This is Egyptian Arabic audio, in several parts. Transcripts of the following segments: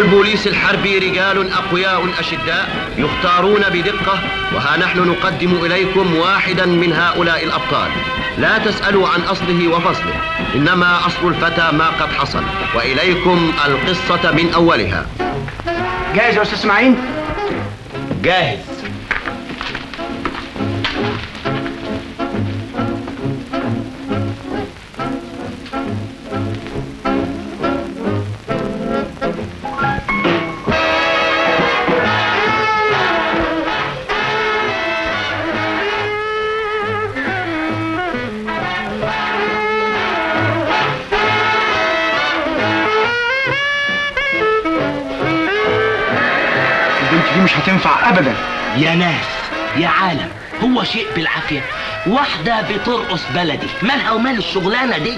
البوليس الحربي رجال أقوياء أشداء يختارون بدقة وها نحن نقدم إليكم واحدا من هؤلاء الأبطال لا تسألوا عن أصله وفصله إنما أصل الفتى ما قد حصل وإليكم القصة من أولها جاهز يا استاذ اسماعيل جاهز البنت دي مش هتنفع ابدا يا ناس يا عالم هو شيء بالعافية واحدة بترقص بلدي مالها ومال الشغلانة دي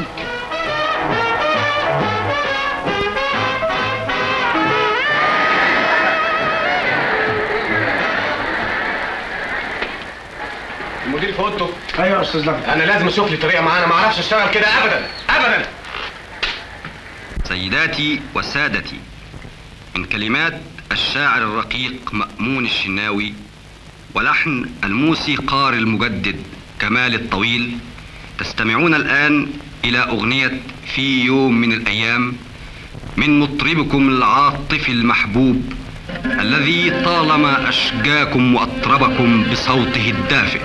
المدير في اوضته ايوه يا استاذ لطفي انا لازم اشوف لي طريقه معانا ما اعرفش اشتغل كده ابدا ابدا سيداتي وسادتي من كلمات الشاعر الرقيق مأمون الشناوي ولحن الموسيقار المجدد كمال الطويل تستمعون الآن إلى أغنية في يوم من الأيام من مطربكم العاطفي المحبوب الذي طالما أشجاكم وأطربكم بصوته الدافئ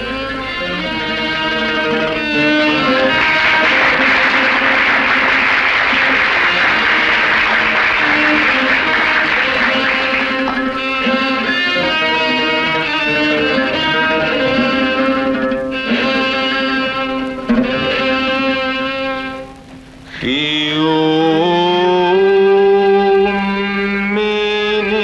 في يوم من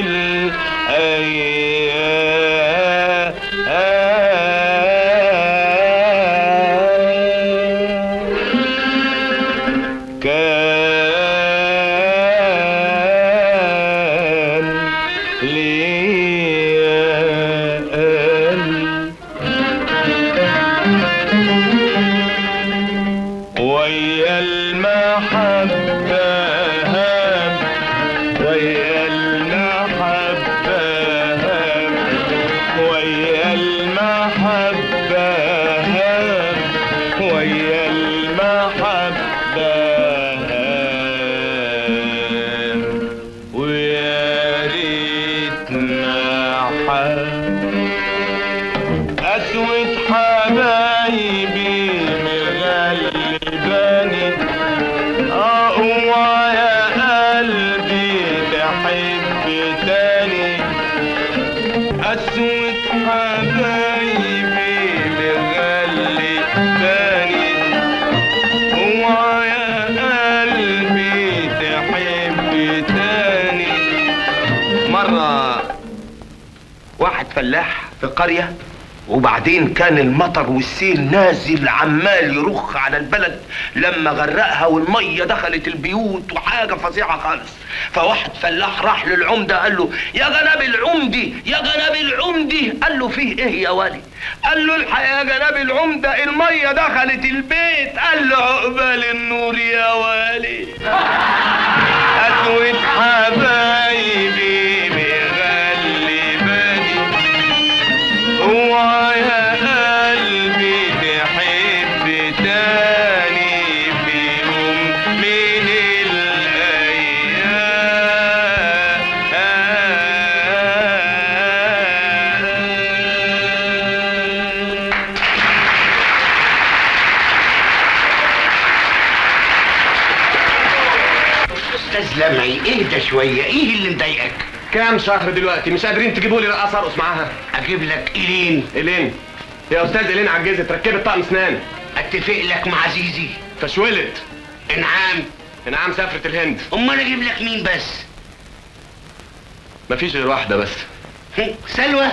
الأيام كان ليا قلب ويا المحبة هام ويا المحبة هام ويا المحبة هام ويا المحبة هام ويا ريتنا حب أسود حبايبي مغلباني أقوى يا قلبي تحب تاني أسود حبايبي مغلباني أقوى يا قلبي تحب تاني مرة واحد فلاح في قرية وبعدين كان المطر والسيل نازل عمال يرخ على البلد لما غرقها والمية دخلت البيوت وحاجة فظيعة خالص فواحد فلاح راح للعمدة قال له يا جناب العمدي يا جناب العمدي قال له فيه ايه يا ولي قال له الحقيقة يا جناب العمدة المية دخلت البيت قال له عقبال النور يا ولي أسود حبايبي مغلباني هو يا قلبي تحب تاني في يوم من الأيام استاذ لمعي اهدى شوية ايه اللي مضايقك كام شهر دلوقتي مش قادرين تجيبوا لي رقاصة ارقص معاها اجيب لك ايلين إيلين يا أستاذ إيلين عجزت ركبت طقم أسنان اتفق لك مع زيزي فشولت انعام انعام سافرت الهند امال اجيب لك مين بس مفيش غير واحدة بس هم، سلوى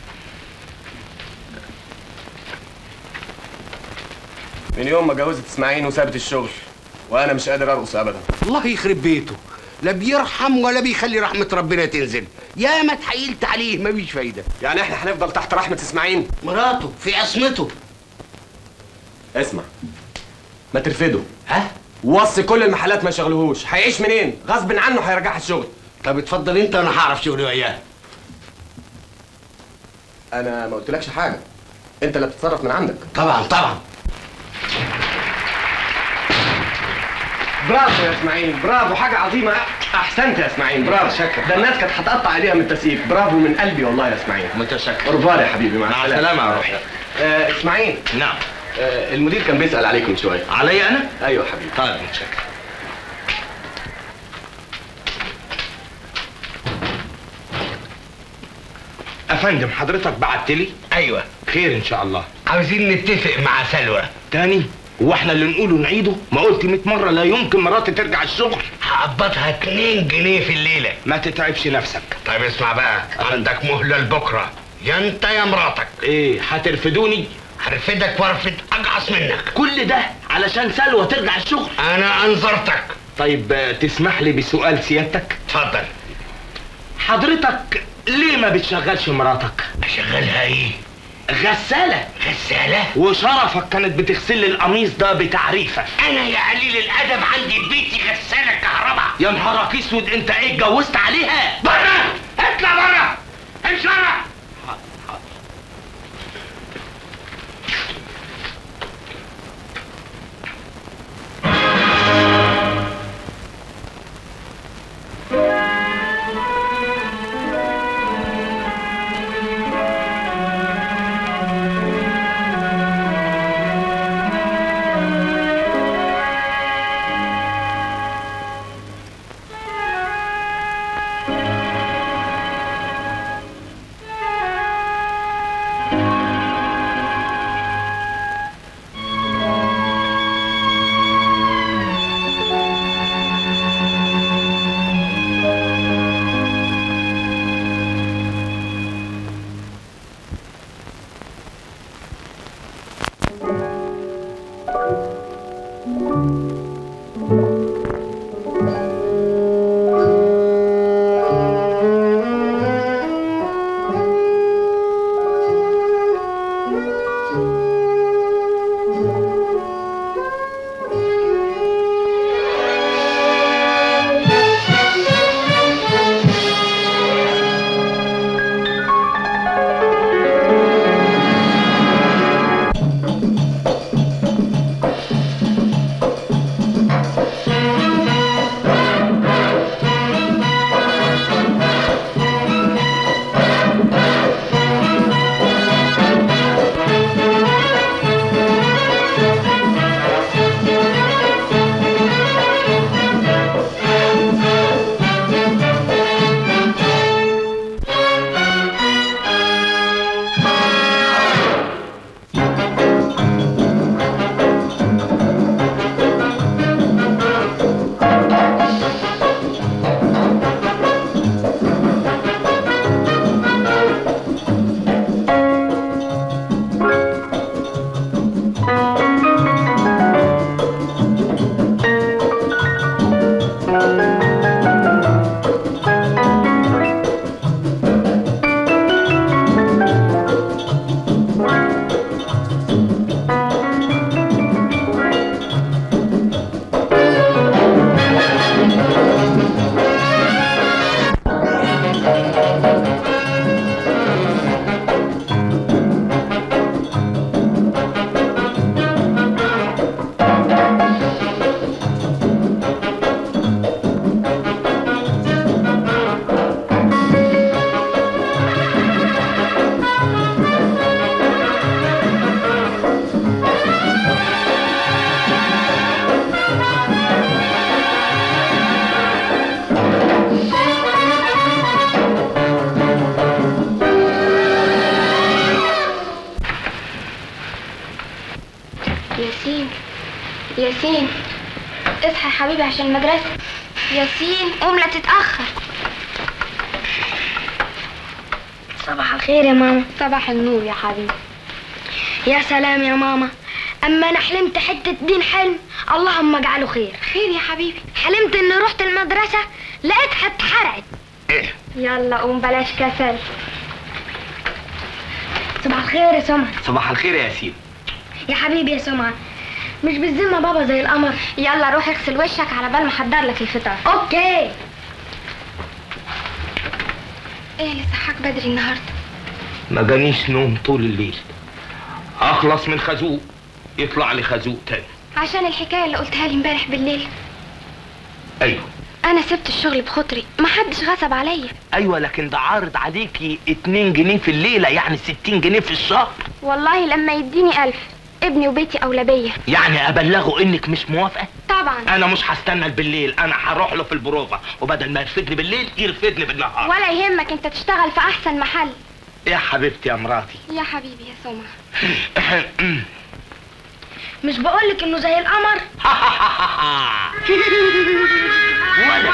من يوم ما جوزت اسماعيل وسابت الشغل وانا مش قادر ارقص ابدا الله يخرب بيته لا بيرحم ولا بيخلي رحمة ربنا تنزل يا ما اتحايلت عليه مفيش فايدة يعني احنا هنفضل تحت رحمة اسماعيل مراته في عصمته اسمع ما ترفده ها وصي كل المحلات ما يشغلوهوش هيعيش منين غصب عنه هيرجعها الشغل طب اتفضل انت وانا هعرف شغلي وياه انا ما قلتلكش حاجه انت اللي بتتصرف من عندك طبعا طبعا برافو يا اسماعيل برافو حاجه عظيمه احسنت يا اسماعيل برافو شكرا ده الناس كانت هتقطع ايديها من التسقيف برافو من قلبي والله يا اسماعيل متشكر اورفوار يا حبيبي مع مع السلامه السلامة يا روحي. آه اسماعيل نعم آه المدير كان بيسال عليك من شويه علي انا ايوه يا حبيبي طيب متشكر افندم حضرتك بعت لي ايوه خير ان شاء الله عاوزين نتفق مع سلوى تاني هو احنا اللي نقوله نعيده ما قلت 100 مره لا يمكن مراتي ترجع الشغل هقبضها 2 جنيه في الليله ما تتعبش نفسك طيب اسمع بقى عندك مهله لبكره يا انت يا مراتك ايه هترفدوني هرفدك وارفد اجعص منك كل ده علشان سلوى ترجع الشغل انا انظرتك طيب آه، تسمح لي بسؤال سيادتك اتفضل حضرتك ليه ما بتشغلش مراتك اشغلها ايه غسالة غساله وشرفك كانت بتغسل لي القميص ده بتعريفة انا يا قليل الادب عندي في بيتي غساله كهرباء يا نهارك اسود انت ايه اتجوزت عليها بره اطلع بره امشي بره ياسين ياسين اصحى يا حبيبي عشان المدرسة ياسين قوم لا تتأخر صباح الخير يا ماما صباح النور يا حبيبي يا سلام يا ماما اما انا حلمت حتة دين حلم اللهم اجعله خير خير يا حبيبي حلمت اني رحت المدرسة لقيتها اتحرقت ايه يلا قوم بلاش كسل صباح الخير يا سمعة صباح الخير يا ياسين يا حبيبي يا سمعة مش بالذمة بابا زي القمر يلا روح اغسل وشك على بال ما احضر لك الفطار اوكي ايه اللي صحاك بدري النهارده ما جانيش نوم طول الليل اخلص من خازوق يطلع لي خازوق تاني عشان الحكايه اللي قلتها لي امبارح بالليل ايوه انا سبت الشغل بخطري ما حدش غصب عليا ايوه لكن ده عارض عليكي 2 جنيه في الليله يعني 60 جنيه في الشهر والله لما يديني ألف ابني وبيتي اولى بيا يعني ابلغه انك مش موافقه طبعا انا مش هستنى بالليل انا هروح له في البروفه وبدل ما يرفدني بالليل يرفدني بالنهار ولا يهمك انت تشتغل في احسن محل يا حبيبتي يا مراتي يا حبيبي يا سمر مش بقولك انه زي القمر ولا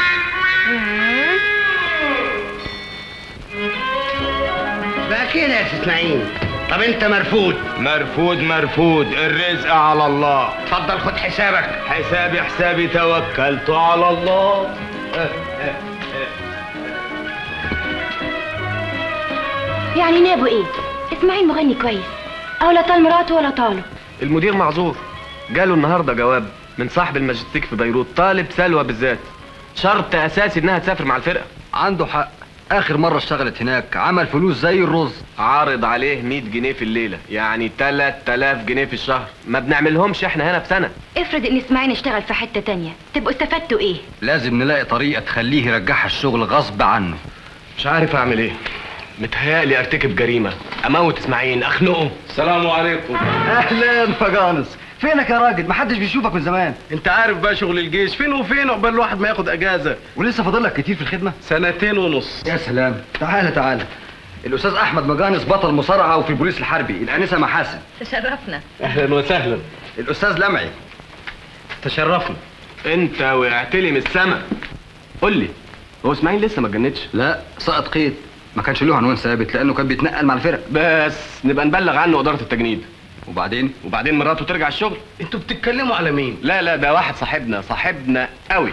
بقى كده يا أستاذ اسماعيل طب انت مرفوض مرفوض مرفوض الرزق على الله اتفضل خد حسابك حسابي حسابي توكلت على الله يعني نابه ايه اسماعيل مغني كويس او لا طال مراته ولا طاله المدير معذور جاله النهارده جواب من صاحب الماجستيك في بيروت طالب سلوى بالذات شرط اساسي انها تسافر مع الفرقه عنده حق اخر مره اشتغلت هناك عمل فلوس زي الرز عارض عليه 100 جنيه في الليله يعني 3000 جنيه في الشهر ما بنعملهمش احنا هنا في سنه افرض ان اسماعيل اشتغل في حته تانية تبقوا استفدتوا ايه لازم نلاقي طريقه تخليه يرجعها الشغل غصب عنه مش عارف اعمل ايه متهيألي ارتكب جريمه اموت اسماعيل اخنقه السلام عليكم اهلا فجانس فينك يا راجل محدش بيشوفك من زمان انت عارف بقى شغل الجيش فين وفين عقبال الواحد ما ياخد اجازه ولسه فاضل لك كتير في الخدمه سنتين ونص يا سلام تعالى تعالى الاستاذ احمد مجانس بطل مصارعه وفي البوليس الحربي الانسه محاسن تشرفنا اهلا وسهلا الاستاذ لمعي تشرفنا انت وقعت لي من السما قول لي هو اسماعيل لسه ما اتجنتش لا سقط قيد ما كانش له عنوان ثابت لانه كان بيتنقل مع الفرق بس نبقى نبلغ عنه اداره التجنيد وبعدين وبعدين مراته ترجع الشغل انتوا بتتكلموا على مين لا لا ده واحد صاحبنا صاحبنا قوي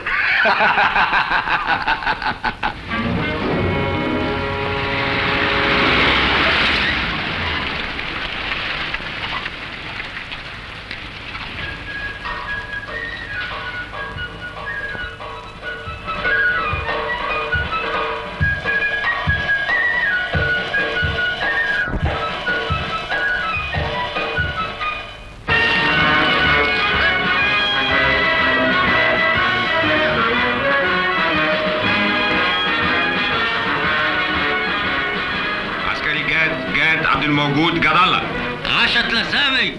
عسكري جاد جاد عبد الموجود جاد الله عشت لسامي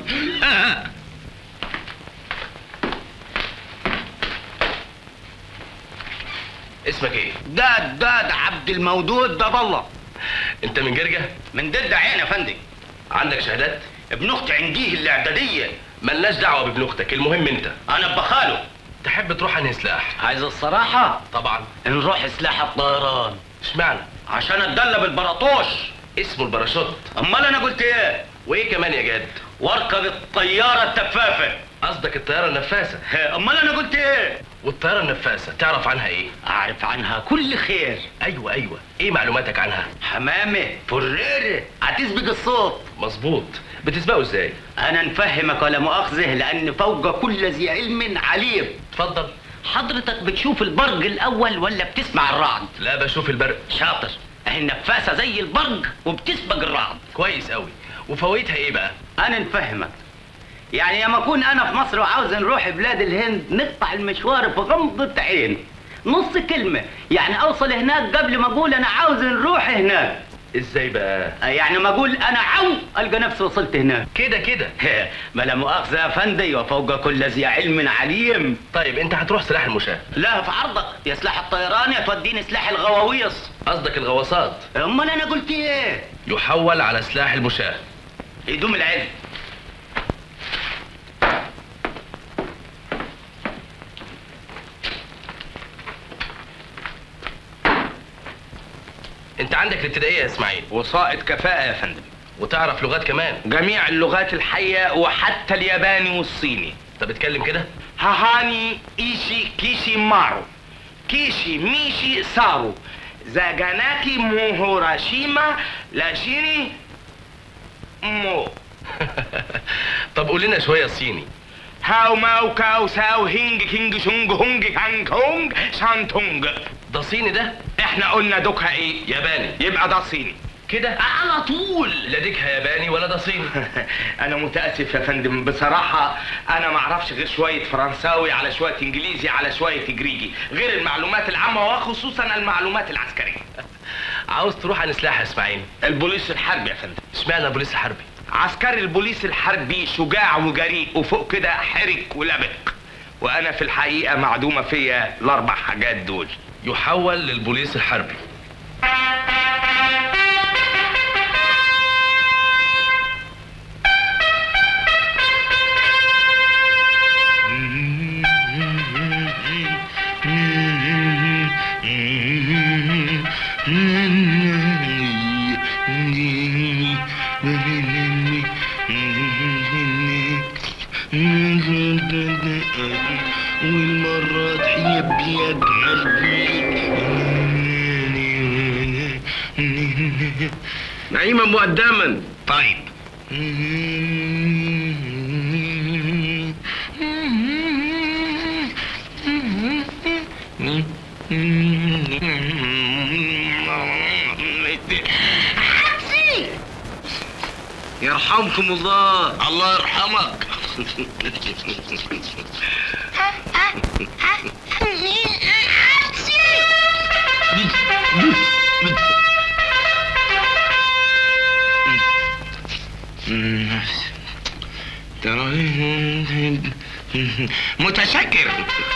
اسمك ايه داد داد عبد المودود داد الله انت من جرجه من ضد عين يا فندم عندك شهادات ابن اختي عنديه الاعداديه ملناش دعوه بابن اختك المهم انت انا بخاله تحب تروح انهي سلاح عايز الصراحه طبعا نروح سلاح الطيران اشمعنى عشان اتدلى بالبراطوش اسمه الباراشوت امال انا قلت ايه وايه كمان يا جاد واركب الطياره التفافه قصدك الطياره النفاسه امال انا قلت ايه والطياره النفاسه تعرف عنها ايه اعرف عنها كل خير ايوه ايوه ايه معلوماتك عنها حمامه فريره هتسبق الصوت مظبوط بتسبقه ازاي انا نفهمك ولا مؤاخذه لان فوق كل ذي علم عليم اتفضل حضرتك بتشوف البرج الاول ولا بتسمع الرعد لا بشوف البرق شاطر اهي النفاسه زي البرج وبتسبق الرعد كويس قوي وفوائدها ايه بقى انا نفهمك يعني لما اكون انا في مصر وعاوز نروح بلاد الهند نقطع المشوار في غمضة عين نص كلمة يعني اوصل هناك قبل ما اقول انا عاوز نروح هناك ازاي بقى يعني ما اقول انا عاو القى نفسي وصلت هناك كده كده ما لا مؤاخذة يا فندي وفوق كل ذي علم عليم طيب انت هتروح سلاح المشاة لا في عرضك يا سلاح الطيران يا توديني سلاح الغواويص قصدك الغواصات امال انا قلت ايه يحول على سلاح المشاة يدوم العز انت عندك الابتدائيه يا اسماعيل وسائط كفاءة يا فندم وتعرف لغات كمان جميع اللغات الحية وحتى الياباني والصيني انت بتتكلم كده هاهاني ايشي كيشي مارو كيشي ميشي سارو زاجاناكي موهوراشيما لاشيني مو طب قول لنا شويه صيني هاو ماو كاو ساو هينج كينج شونج هونج هانج هونج شانتونج ده صيني ده احنا قلنا دوكها ايه ياباني يبقى ده صيني كده على طول لا ديكها ياباني ولا ده صيني انا متاسف يا فندم بصراحه انا ما اعرفش غير شويه فرنساوي على شويه انجليزي على شويه جريجي غير المعلومات العامه وخصوصا المعلومات العسكريه عاوز تروح عن سلاح يا اسماعيل البوليس الحربي يا فندم اشمعنى البوليس الحربي عسكري البوليس الحربي شجاع وجريء وفوق كده حرك ولبق وانا في الحقيقه معدومه فيا الاربع حاجات دول يحول للبوليس الحربي والمرة تحب يا نعيما مقدما طيب يرحمكم الله الله يرحمك متشكر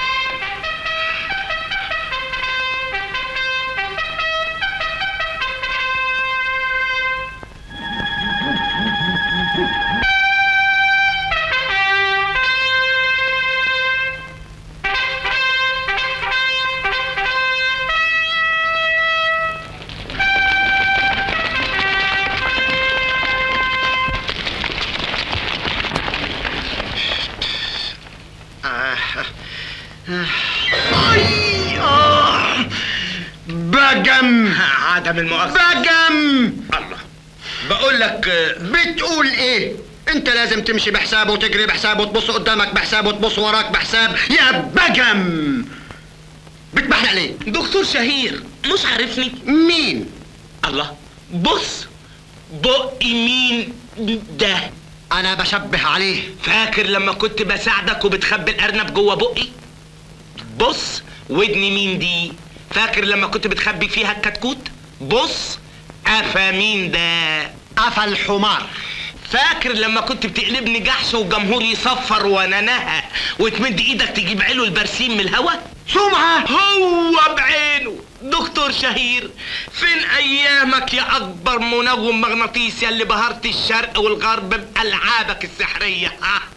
بجم عدم المؤاخذة بجم الله بقول لك بتقول ايه انت لازم تمشي بحساب وتجري بحساب وتبص قدامك بحساب وتبص وراك بحساب يا بجم بتبحلق ليه دكتور شهير مش عارفني مين الله بص بق مين ده انا بشبه عليه فاكر لما كنت بساعدك وبتخبي الارنب جوه بقي بص ودن مين دي فاكر لما كنت بتخبي فيها الكتكوت بص قفا مين ده قفا الحمار فاكر لما كنت بتقلبني جحش والجمهور يصفر وانا نهى وتمد ايدك تجيب عيله البرسيم من الهوا سمعة هو بعينه دكتور شهير فين ايامك يا اكبر منوم مغناطيسي اللي بهرت الشرق والغرب بالعابك السحريه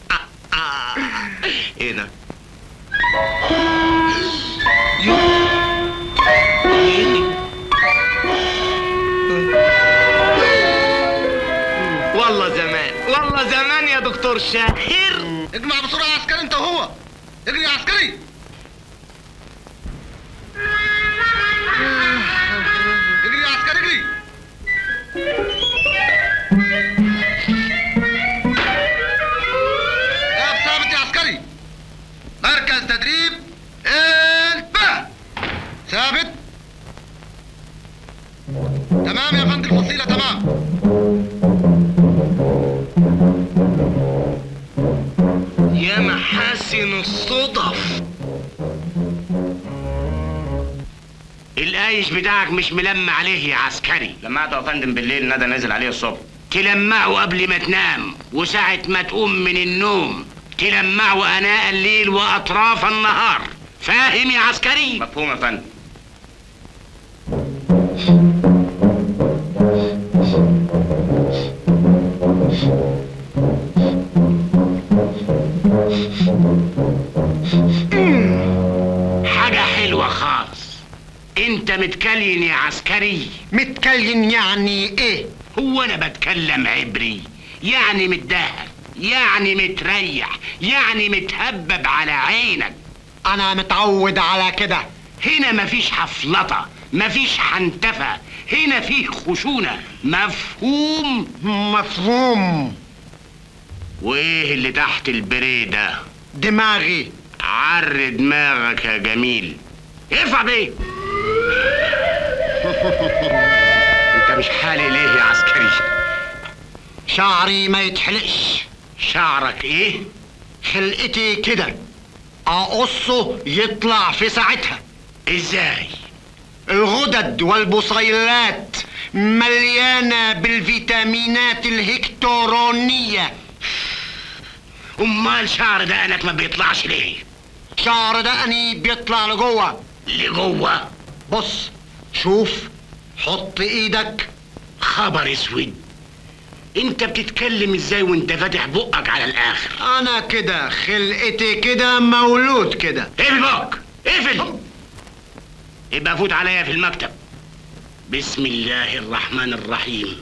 ايه ده والله زمان والله زمان يا دكتور شاهر اجمع بسرعة يا عسكري انت وهو اجري يا عسكري اجري يا عسكري اجري اقف ثابت يا عسكري مركز تدريب انتبه ثابت تمام يا فندم الفصيلة تمام يا محاسن الصدف القايش بتاعك مش ملمع عليه يا عسكري لمعته يا فندم بالليل ندى نزل عليه الصبح تلمعه قبل ما تنام وساعة ما تقوم من النوم تلمعه أناء الليل وأطراف النهار فاهم يا عسكري؟ مفهوم يا فندم حاجة حلوة خالص انت متكلين يا عسكري متكلين يعني ايه هو انا بتكلم عبري يعني متدهر يعني متريح يعني متهبب على عينك انا متعود على كده هنا مفيش حفلطة مفيش حنتفة هنا فيه خشونة مفهوم مفهوم وايه اللي تحت البريدة دماغي عر دماغك يا جميل ارفع بيه انت مش حالق ليه يا عسكري شعري ما يتحلقش شعرك ايه خلقتي كده اقصه يطلع في ساعتها ازاي الغدد والبصيلات مليانة بالفيتامينات الهكتورونية امال شعر دقنك ما بيطلعش ليه شعر دقني بيطلع لجوه لجوه بص شوف حط ايدك خبر اسود انت بتتكلم ازاي وانت فاتح بقك على الاخر انا كده خلقتي كده مولود كده اقفل بقك اقفل يبقى فوت عليا في المكتب بسم الله الرحمن الرحيم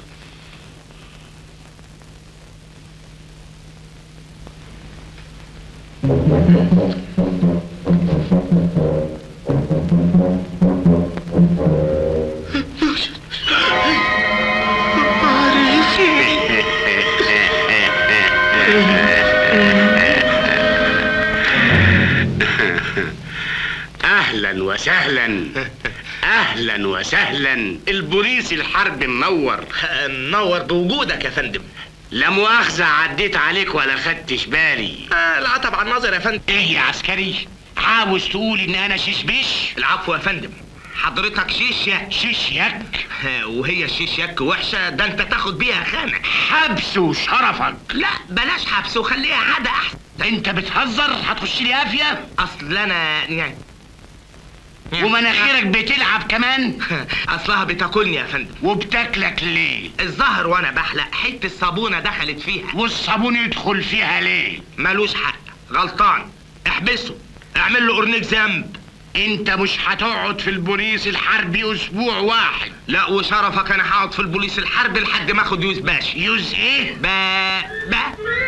اهلا وسهلا اهلا وسهلا البوليس الحرب منور منور بوجودك يا فندم لا مؤاخذة عديت عليك ولا خدتش بالي آه لا طبعا نظر يا فندم ايه يا عسكري عاوز تقول ان انا شيشبيش العفو يا فندم حضرتك شيشيا شيشياك وهي الشيشياك وحشة ده انت تاخد بيها خانة حبس وشرفك لا بلاش حبس وخليها عادة احسن انت بتهزر هتخش لي قافية اصل انا يعني ومناخيرك بتلعب كمان اصلها بتاكلني يا فندم وبتاكلك ليه الظهر وانا بحلق حته صابونه دخلت فيها والصابون يدخل فيها ليه ملوش حق غلطان احبسه اعمل له قرنيك ذنب انت مش هتقعد في البوليس الحربي اسبوع واحد لا وشرفك انا هقعد في البوليس الحربي لحد ما اخد يوز باشا يوز ايه با با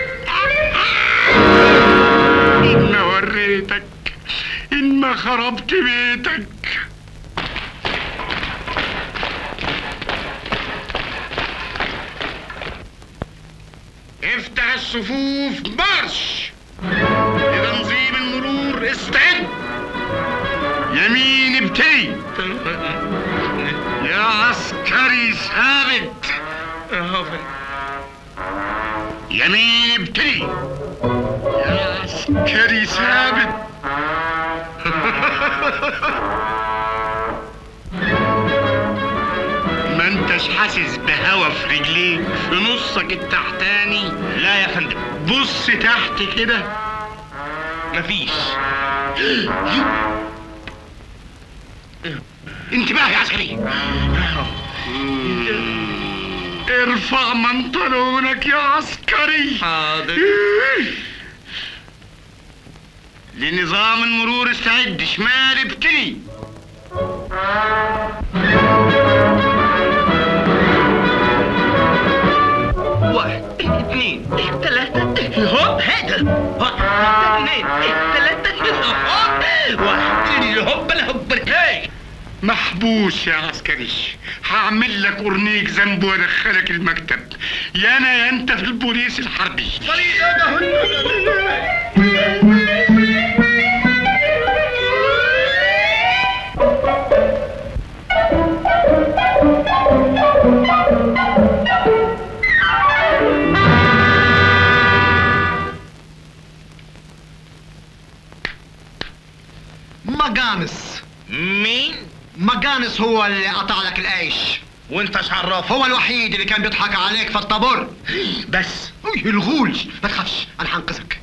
ان ما وريتك ان ما خربت بيتك افتح الصفوف مارش لتنظيم المرور استعد يمين ابتدي يا عسكري ثابت يمين ابتدي يا عسكري ثابت ما انتش حاسس بهوا في رجليك في نصك التحتاني لا يا فندم بص تحت كده مفيش انتباه يا عسكري ارفع منطلونك يا عسكري حاضر لنظام المرور استعد شمال ابتدي واحد اثنين ثلاثة هوب هذا واحد اثنين ثلاثة هوب واحد هوب هوب هاي محبوس يا عسكري هعمل لك قرنيك ذنب وادخلك المكتب يا انا يا انت في البوليس الحربي مجانس مين؟ مجانس هو اللي قطع لك العيش وانت ايش عرفك؟ هو الوحيد اللي كان بيضحك عليك في الطابور بس أي الغول ما تخافش انا هنقذك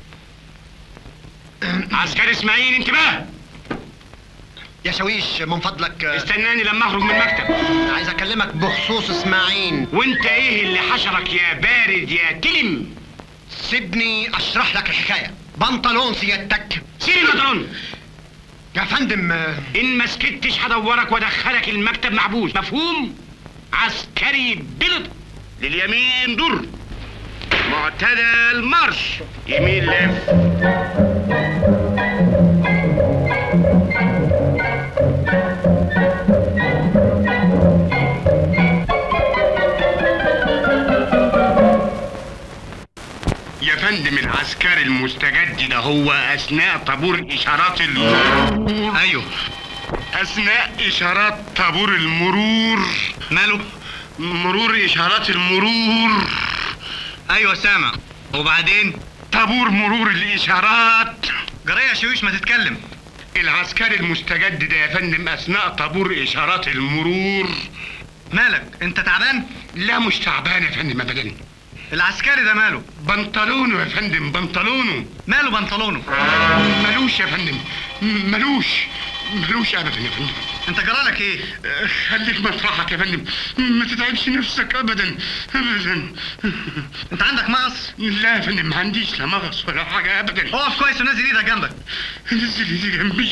عسكري اسماعيل انتباه يا شويش من فضلك استناني لما اخرج من المكتب عايز اكلمك بخصوص اسماعيل وانت ايه اللي حشرك يا بارد يا تلم سيبني اشرح لك الحكايه بنطلون سيادتك سيب البنطلون يا فندم ان ما سكتش هدورك وادخلك المكتب محبوس مفهوم عسكري بلط لليمين در معتدل مارش يمين لف يا فندم العسكري المستجد ده هو اثناء طابور اشارات ال ايوه اثناء اشارات طابور المرور ماله مرور اشارات المرور ايوه سامع وبعدين طابور مرور الاشارات جريه شويش ما تتكلم العسكري المستجد ده يا فندم اثناء طابور اشارات المرور مالك انت تعبان لا مش تعبان يا فندم ابدا العسكري ده ماله بنطلونه يا فندم بنطلونه ماله بنطلونه ملوش يا فندم ملوش ملوش ابدا يا فندم انت جرالك ايه خليك مطرحك يا فندم ما تتعبش نفسك ابدا ابدا انت عندك مغص لا يا فندم ما عنديش لا مغص ولا حاجه ابدا اقف كويس ونزل ايدك جنبك نزل ايدي جنبي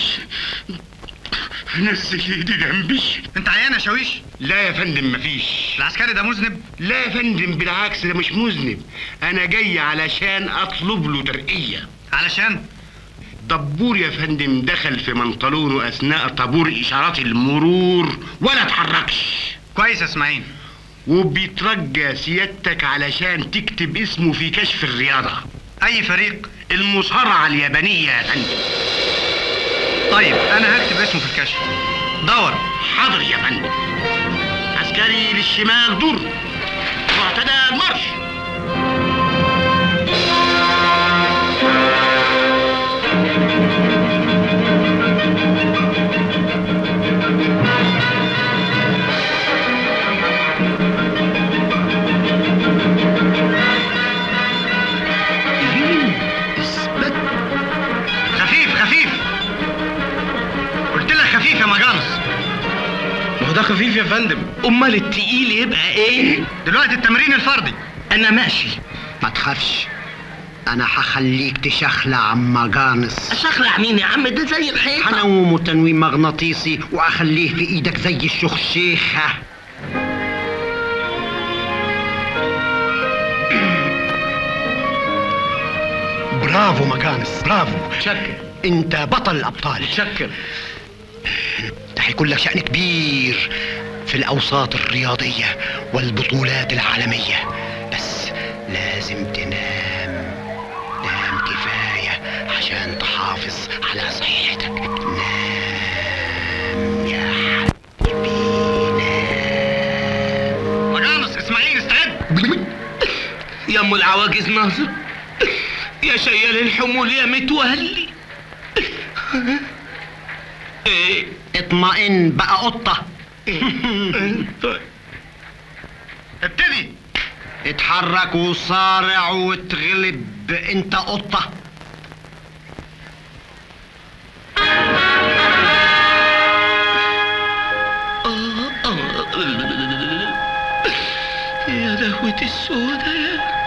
نزل ايدي جنبي انت عيان يا شاويش لا يا فندم مفيش العسكري ده مذنب لا يا فندم بالعكس ده مش مذنب انا جاي علشان اطلب له ترقيه علشان دبور يا فندم دخل في منطلونه اثناء طابور اشارات المرور ولا اتحركش كويس يا اسماعيل وبيترجى سيادتك علشان تكتب اسمه في كشف الرياضه اي فريق المصارعه اليابانيه يا فندم طيب انا هكتب اسمه في الكشف دور حاضر يا فندم عسكري للشمال دور معتدى مارش خفيف خفيف قلت لك خفيف يا مجانس ما هو ده خفيف يا فندم امال التقيل يبقى ايه دلوقتي التمرين الفردي انا ماشي ما تخافش انا هخليك تشخلع مجانس اشخلع مين يا عم ده زي الحيطه هنومه تنويم مغناطيسي واخليه في ايدك زي الشخشيخه برافو مجانس برافو شكر انت بطل الابطال شكر ده هيكون لك شأن كبير في الأوساط الرياضية والبطولات العالمية بس لازم تنام نام كفاية عشان تحافظ على صحتك نام يا مجانس اسماعيل استعد يا ام العواجيز ناصر يا شيال الحمول يا متولي ايه اطمئن بقى قطة ابتدي اتحرك وصارع وتغلب انت قطة يا لهوة السودة يا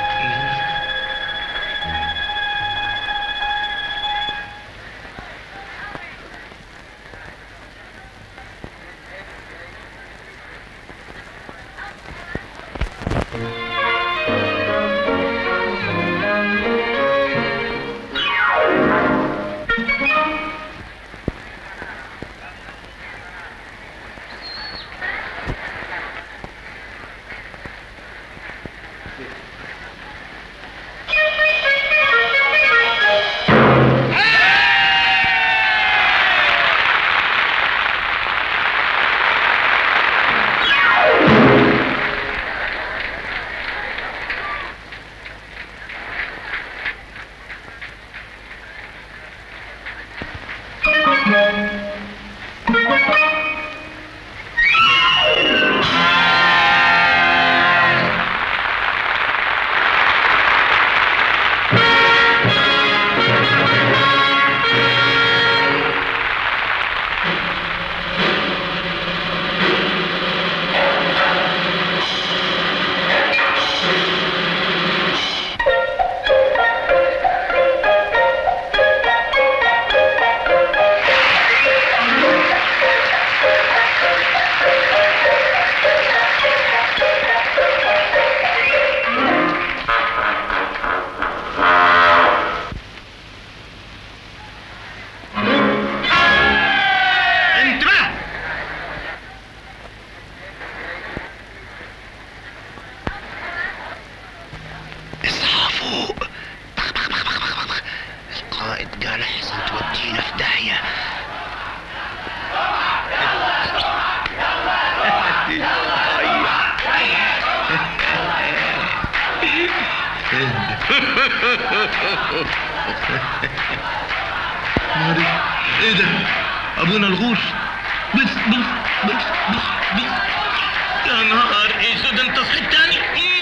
من الغول بس بس بس بس بس يا نهار اسود انت صحيت تاني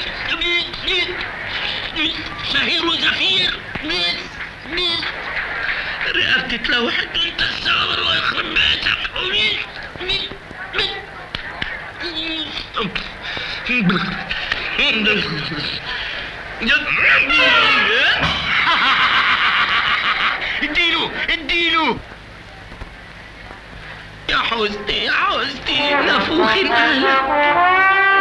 شهير وزفير بس بس رقبتي اتلوحت وانت السبب الله يخرب بيتك اديله اديله يا حوزتي يا حوزتي نفوخ القلب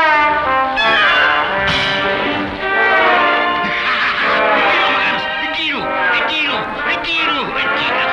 اديله اديله اديله اديله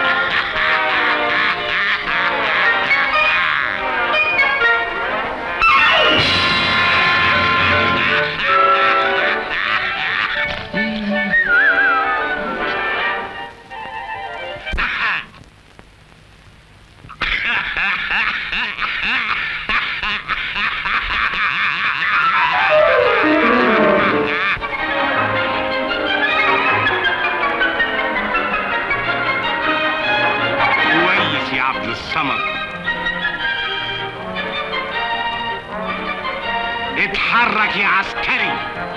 كويس يا عبد الصمد اتحرك يا عسكري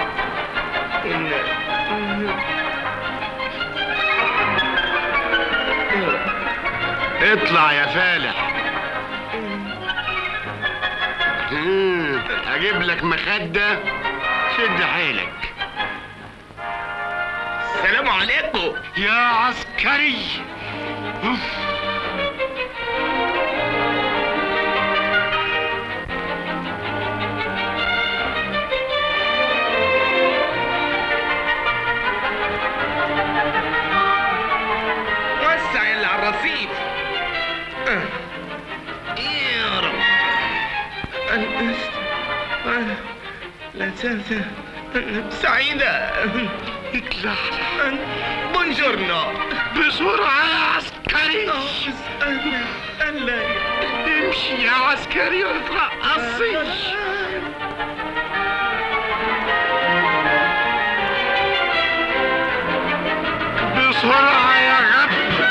اطلع يا فالح مم، اجيب لك مخدة شد حيلك السلام عليكم يا عسكري وسع اللي على الرصيف آه. يا رب أنا- آه. لا تنسى سعيدة اطلع بونجورنو بسرعة يا عسكري ألا امشي يا عسكري وترقصي بسرعة يا غبي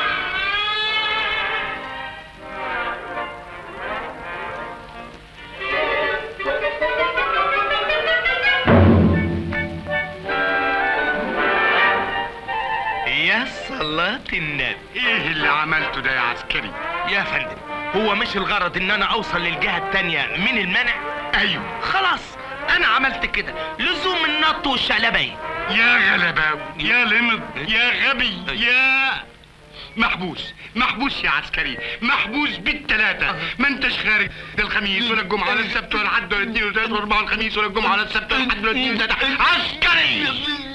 يا صلاة النبي ايه اللي عملته ده يا عسكري يا فندم هو مش الغرض ان انا اوصل للجهة التانية من المنع ايوه خلاص انا عملت كده لزوم النط والشقلبة يا غلباوي يا لمض يا غبي يا محبوس محبوس يا عسكري محبوس بالثلاثة ما انتش خارج ده الخميس ولا الجمعة ولا السبت ولا الحد ولا الاثنين ولا الثلاث ولا الاربعة الخميس ولا الجمعة ولا السبت ولا الحد ولا الاثنين ولا الثلاثة عسكري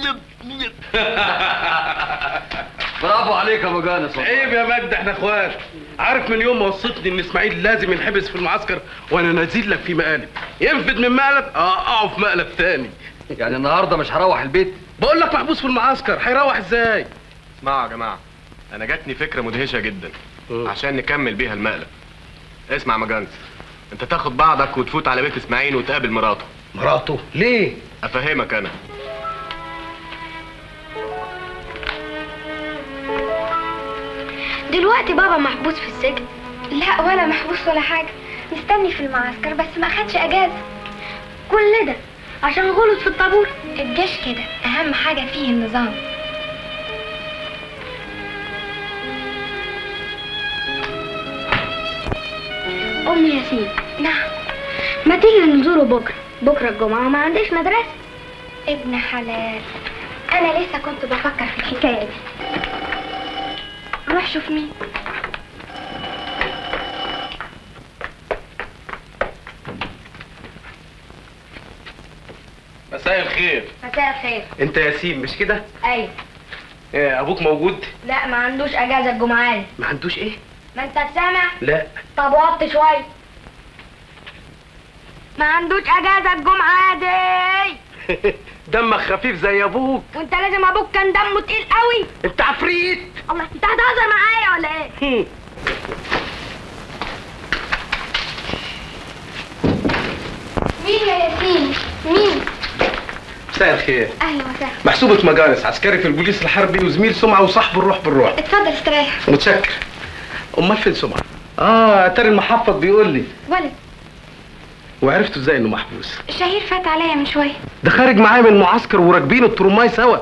برافو عليك يا ابو جانس والله. عيب يا مجد احنا اخوات عارف من يوم ما وصيتني ان اسماعيل لازم ينحبس في المعسكر وانا نازل لك في مقالب ينفد من مقلب اه اقعه في مقلب تاني يعني النهارده مش هروح البيت بقول لك محبوس في المعسكر هيروح ازاي اسمعوا يا جماعه انا جاتني فكره مدهشه جدا عشان نكمل بيها المقلب اسمع مجانس انت تاخد بعضك وتفوت على بيت اسماعيل وتقابل مراته مراته ليه افهمك انا دلوقتي بابا محبوس في السجن لا ولا محبوس ولا حاجة مستني في المعسكر بس ما اخدش اجازة كل ده عشان غلط في الطابور الجيش كده اهم حاجة فيه النظام ام ياسين نعم ما تيجي نزوره بكرة بكرة الجمعة وما عنديش مدرسة ابن حلال انا لسه كنت بفكر في الحكاية دي روح شوف مين مساء الخير مساء الخير انت ياسين مش كده ايوه ايه ابوك موجود لا ما عندوش اجازه الجمعه دي ما عندوش ايه ما انت سامع لا طب وطي شويه ما عندوش اجازه الجمعه دي دمك خفيف زي ابوك وانت لازم ابوك كان دمه تقيل قوي انت عفريت الله انت هتهزر معايا ولا ايه مين يا ياسين مين مساء الخير اهلا وسهلا محسوبة مجانس عسكري في البوليس الحربي وزميل سمعة وصاحب الروح بالروح اتفضل استريح متشكر امال فين سمعه اه ترى المحفظ بيقول لي ولد وعرفتوا ازاي انه محبوس شهير فات عليا من شوية ده خارج معايا من المعسكر وراكبين الترماي سوا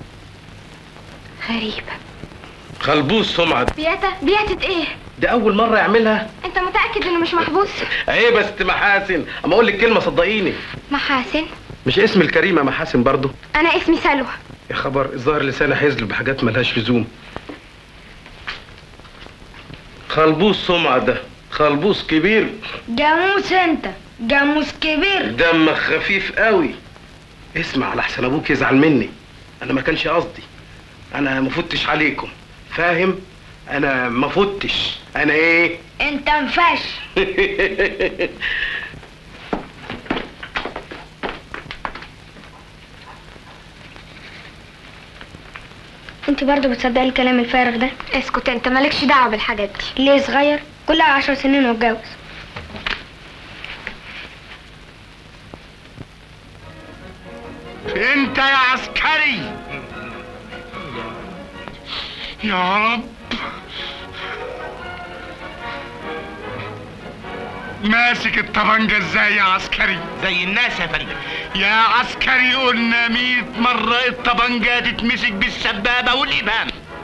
غريبة خلبوس سمعه بياتة بياتة ايه ده اول مره يعملها انت متأكد انه مش محبوس ايه بس محاسن اما اقول لك كلمه صدقيني محاسن مش اسم الكريمه محاسن برضه انا اسمي سلوى يا خبر الظاهر لساني هيزل بحاجات ملهاش لزوم خلبوس سمعه ده خلبوس كبير جاموس انت جاموس كبير دمك خفيف قوي اسمع على احسن ابوك يزعل مني انا ما كانش قصدي انا ما فتش عليكم فاهم انا ما فتش انا ايه انت مفش انت برضه بتصدقي الكلام الفارغ ده اسكت انت مالكش دعوه بالحاجات دي ليه صغير كلها عشر سنين واتجوز انت يا عسكري يا رب ماسك الطبنجة ازاي يا عسكري زي الناس يا فندم يا عسكري قلنا مية مرة الطبنجة تتمسك بالسبابة والإبهام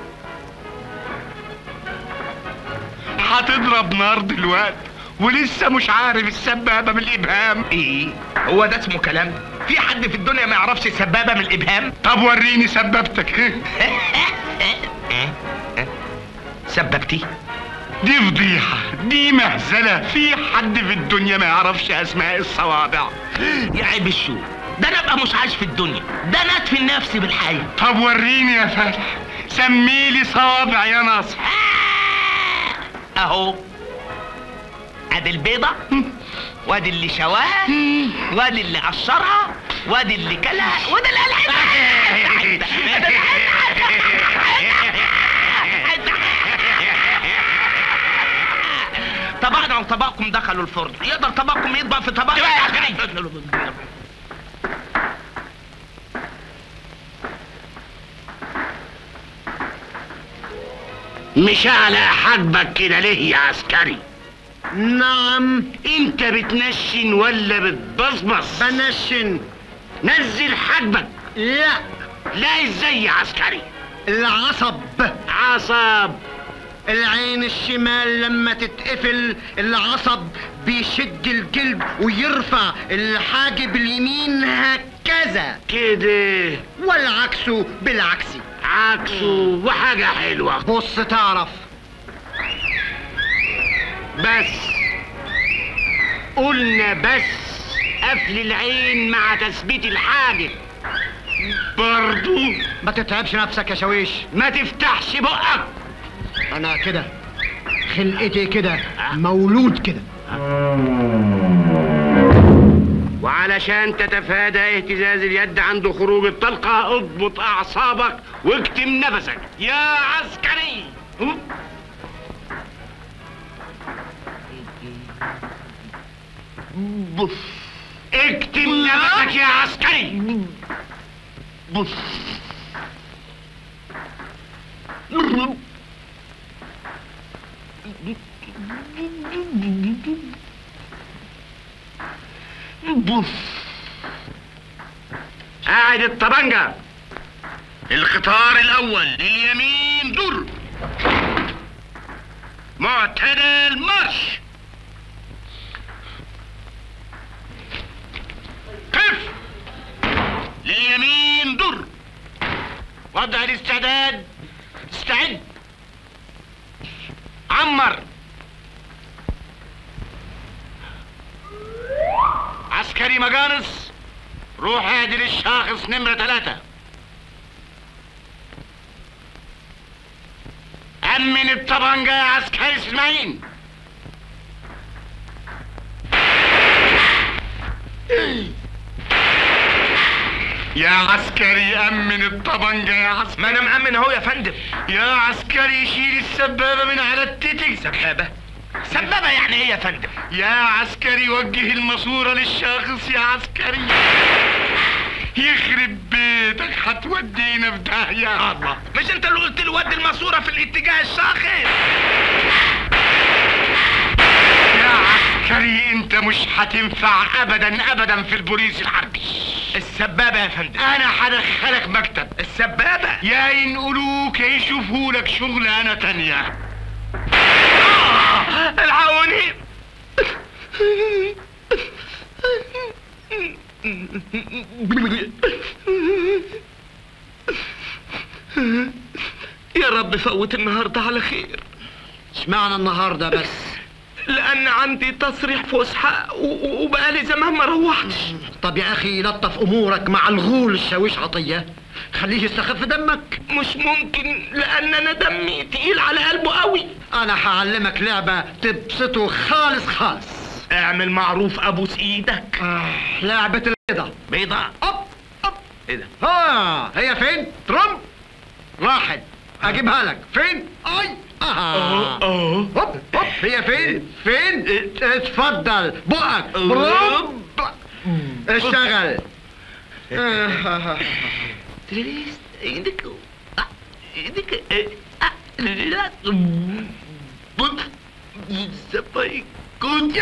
هتضرب نار دلوقتي ولسه مش عارف السبابة من الإبهام ايه هو ده اسمه كلام في حد في الدنيا ما يعرفش السبابه من الابهام طب وريني سبابتك سببتي دي فضيحة دي مهزلة في حد في الدنيا ما يعرفش أسماء الصوابع يا عيب الشو ده انا ابقى مش عايش في الدنيا ده انا ادفن نفسي بالحياه طب وريني يا فتح سميلي صوابع يا ناصر اهو ادي البيضة وادي اللي شواها وادي اللي قشرها وادي اللي كلها وادي اللي طبقنا وطبقكم دخلوا الفرن يقدر طبقكم يطبق في طبق مش على حاجبك كده ليه يا عسكري نعم انت بتنشن ولا بتبصبص بنشن نزل حاجبك لا لا ازاي يا عسكري العصب عصب العين الشمال لما تتقفل العصب بيشد الجلد ويرفع الحاجب اليمين هكذا كده والعكس بالعكس عكسه وحاجة حلوة بص تعرف بس قلنا بس قفل العين مع تثبيت الحاجب برضو ما تتعبش نفسك يا شويش ما تفتحش بقك انا كده خلقتي كده مولود كده وعلشان تتفادى اهتزاز اليد عند خروج الطلقة اضبط اعصابك واكتم نفسك يا عسكري اكتم نفسك يا عسكري قاعد الطبنجة القطار الأول لليمين دور معتدل مارش قف لليمين دور وضع الاستعداد استعد عمر عسكري مجانس روح اعدل الشاخص نمرة ثلاثة أمن الطبنجة يا عسكري اسماعيل يا عسكري أمن الطبنجة يا عسكري ما انا مأمن اهو يا فندم يا عسكري شيل السبابة من على التتك سبابة سبابة يعني ايه يا فندم يا عسكري وجه الماسورة للشاخص يا عسكري يخرب بيتك هتودينا في داهية الله مش انت اللي قلت له ودي الماسورة في الاتجاه الشاخص علي انت مش هتنفع ابدا ابدا في البوليس الحربي السبابة يا فندم انا هدخلك مكتب السبابة يا ينقلوك يا يشوفوا لك شغلانه تانية آه، الحقوني يا رب فوت النهاردة على خير اشمعنى النهارده بس لأن عندي تصريح فسحة و- و- وبقالي زمان ما روحتش طب يا اخي لطف امورك مع الغول الشاويش عطيه خليه يستخف دمك مش ممكن لأن أنا دمي تقيل على قلبه قوي انا هعلمك لعبه تبسطه خالص خالص اعمل معروف أبوس إيدك آه لعبه البيضه بيضة أوب أوب إيه ده؟ ها هي فين ترم راحت اجيبها لك فين اي اه هوب هوب هي فين فين اتفضل بقك برم اشتغل آه. تريست إيدك آه، إيدك آه، آه، لا بط زباي كنت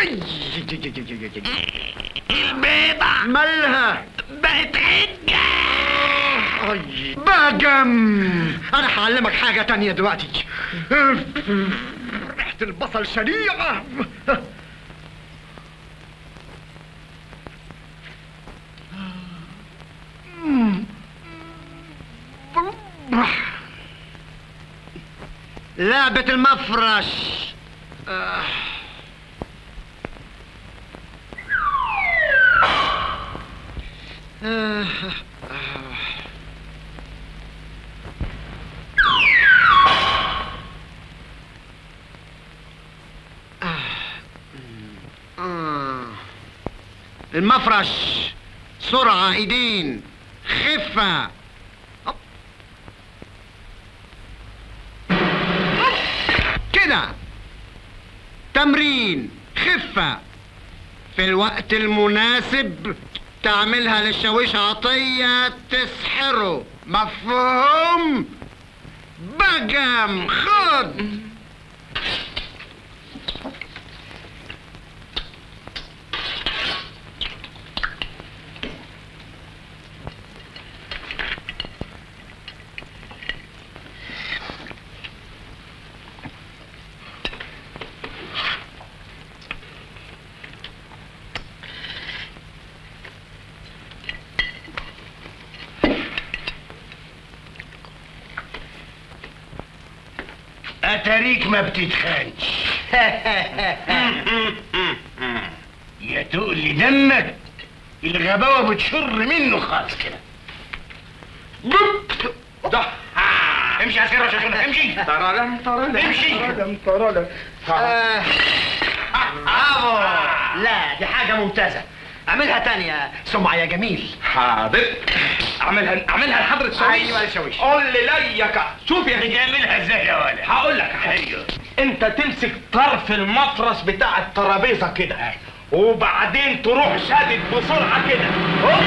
البيضة مالها بقت حجة أي، بقم انا هعلمك حاجه تانية دلوقتي ريحه البصل شنيعه لعبة المفرش آه. آه. آه. المفرش سرعة ايدين خفة هوب. هوب. كده تمرين خفة في الوقت المناسب تعملها للشاويش عطية تسحره مفهوم بقم خد اتاريك ما بتتخانش يا تقل دمك الغباوه بتشر منه خالص كده بوب. ده امشي يا سيرة شيخنا امشي ترى ترى امشي ترى برافو لا دي حاجة ممتازة اعملها تانية سمعة يا جميل حاضر اعملها اعملها لحضرة شاويش ايوه يا شاويش قول لي ليك شوف يا اخي تعملها ازاي يا ولد هقول لك ايوه انت تمسك طرف المفرش بتاع الترابيزه كده وبعدين تروح شادد بسرعه كده هوب.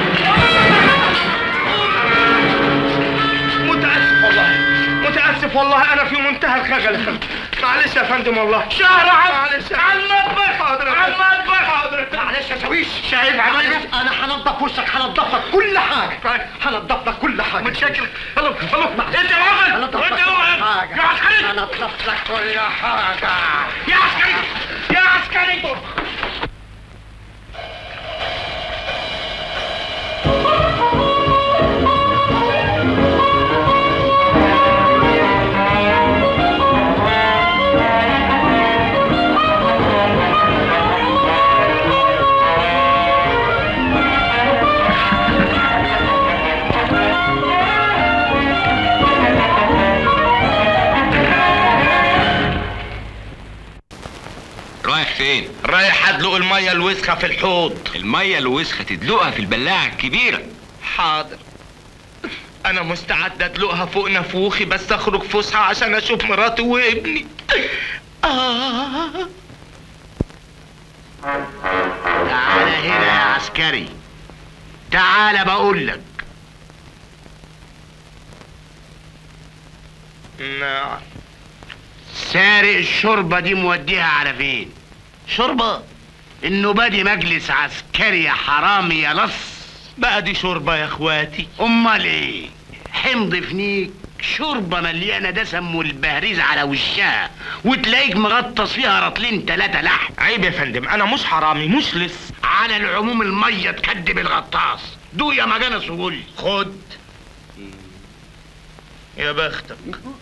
متاسف والله متاسف والله انا في منتهى الخجل معلش يا فندم والله شهر معلش على المطبخ حاضر على المطبخ حاضر معلش يا شاويش شايف عمايله انا هنضف وشك هنضف لك كل حاجة هنضف لك كل حاجة متشكر خلاص خلاص انت واقف هنضف انت لك كل واقف حاجة يا عسكري هنضف لك كل حاجة يا عسكري يا عسكري رايح فين؟ رايح ادلق المية الوسخة في الحوض المية الوسخة تدلقها في البلاعة الكبيرة حاضر انا مستعد ادلقها فوق نافوخي بس اخرج فسحة عشان اشوف مراتي وابني آه. تعال هنا يا عسكري تعال بقول لك نعم سارق الشوربه دي موديها على فين شوربة انه بادي مجلس عسكري يا حرامي يا لص بقى دي شوربه يا اخواتي امال ايه حمض فنيك شوربه مليانه دسم والبهريز على وشها وتلاقيك مغطس فيها رطلين تلاتة لحم عيب يا فندم انا مش حرامي مش لص على العموم الميه تكدب الغطاس دوق يا مجانس وقول لي. خد يا بختك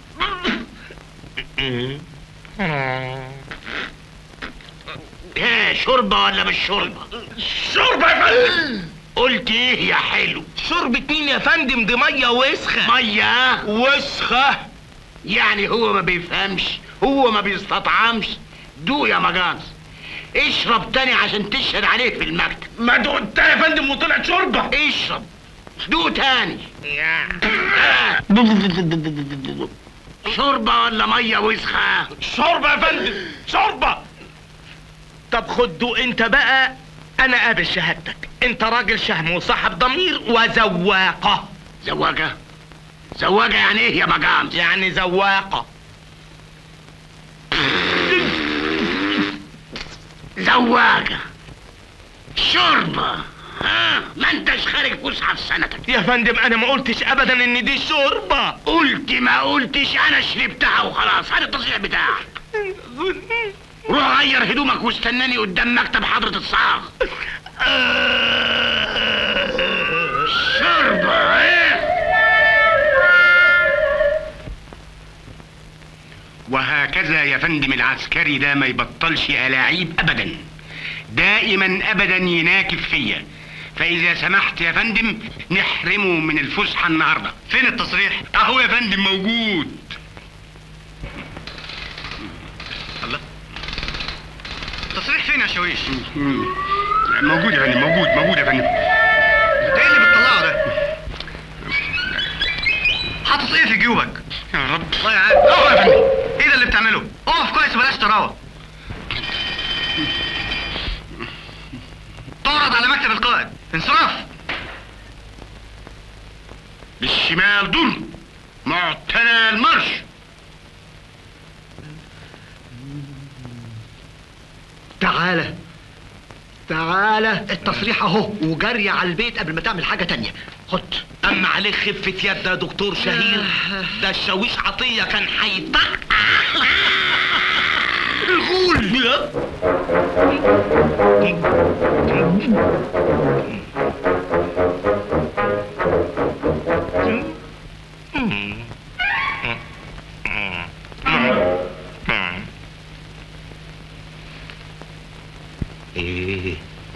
ايه شوربه ولا مش شوربه شوربه يا فندم قلت ايه يا حلو شوربة مين يا فندم دي ميه وسخه ميه وسخه يعني هو ما بيفهمش هو ما بيستطعمش دوق يا مجانس اشرب تاني عشان تشهد عليه في المكتب ما دقت يا فندم وطلعت شوربه اشرب دوق تاني آه. شوربه ولا ميه وسخه شوربه يا فندم شوربه طب خد دوق انت بقى انا قابل شهادتك انت راجل شهم وصاحب ضمير وزواقه زواجه زواجه يعني ايه يا مجانس يعني زواقه زواجه شوربه ها ما انتش خارج فسحه في سنتك يا فندم انا ما قلتش ابدا ان دي شوربه قلت ما قلتش انا شربتها وخلاص هات التصريح بتاعك روح غير هدومك واستناني قدام مكتب حضرة الصاغ شوربه ايه وهكذا يا فندم العسكري ده ما يبطلش ألاعيب أبدا دائما أبدا يناكف فيا فإذا سمحت يا فندم نحرمه من الفسحة النهاردة فين التصريح؟ أهو يا فندم موجود الله التصريح فين يا شويش؟ موجود يا فندم موجود موجود يا فندم ده ايه اللي بتطلعه ده؟ حاطط ايه في جيوبك؟ يا رب الله يعافيك اهو يا فندم ايه ده اللي بتعمله؟ اقف كويس وبلاش تراوح تعرض على مكتب القائد انصراف بالشمال دور معتنى المرش تعالى تعالى التصريح اهو وجري على البيت قبل ما تعمل حاجه تانية خد اما عليه خفه يد يا دكتور شهير ده الشاويش عطيه كان هيطق الغول ايه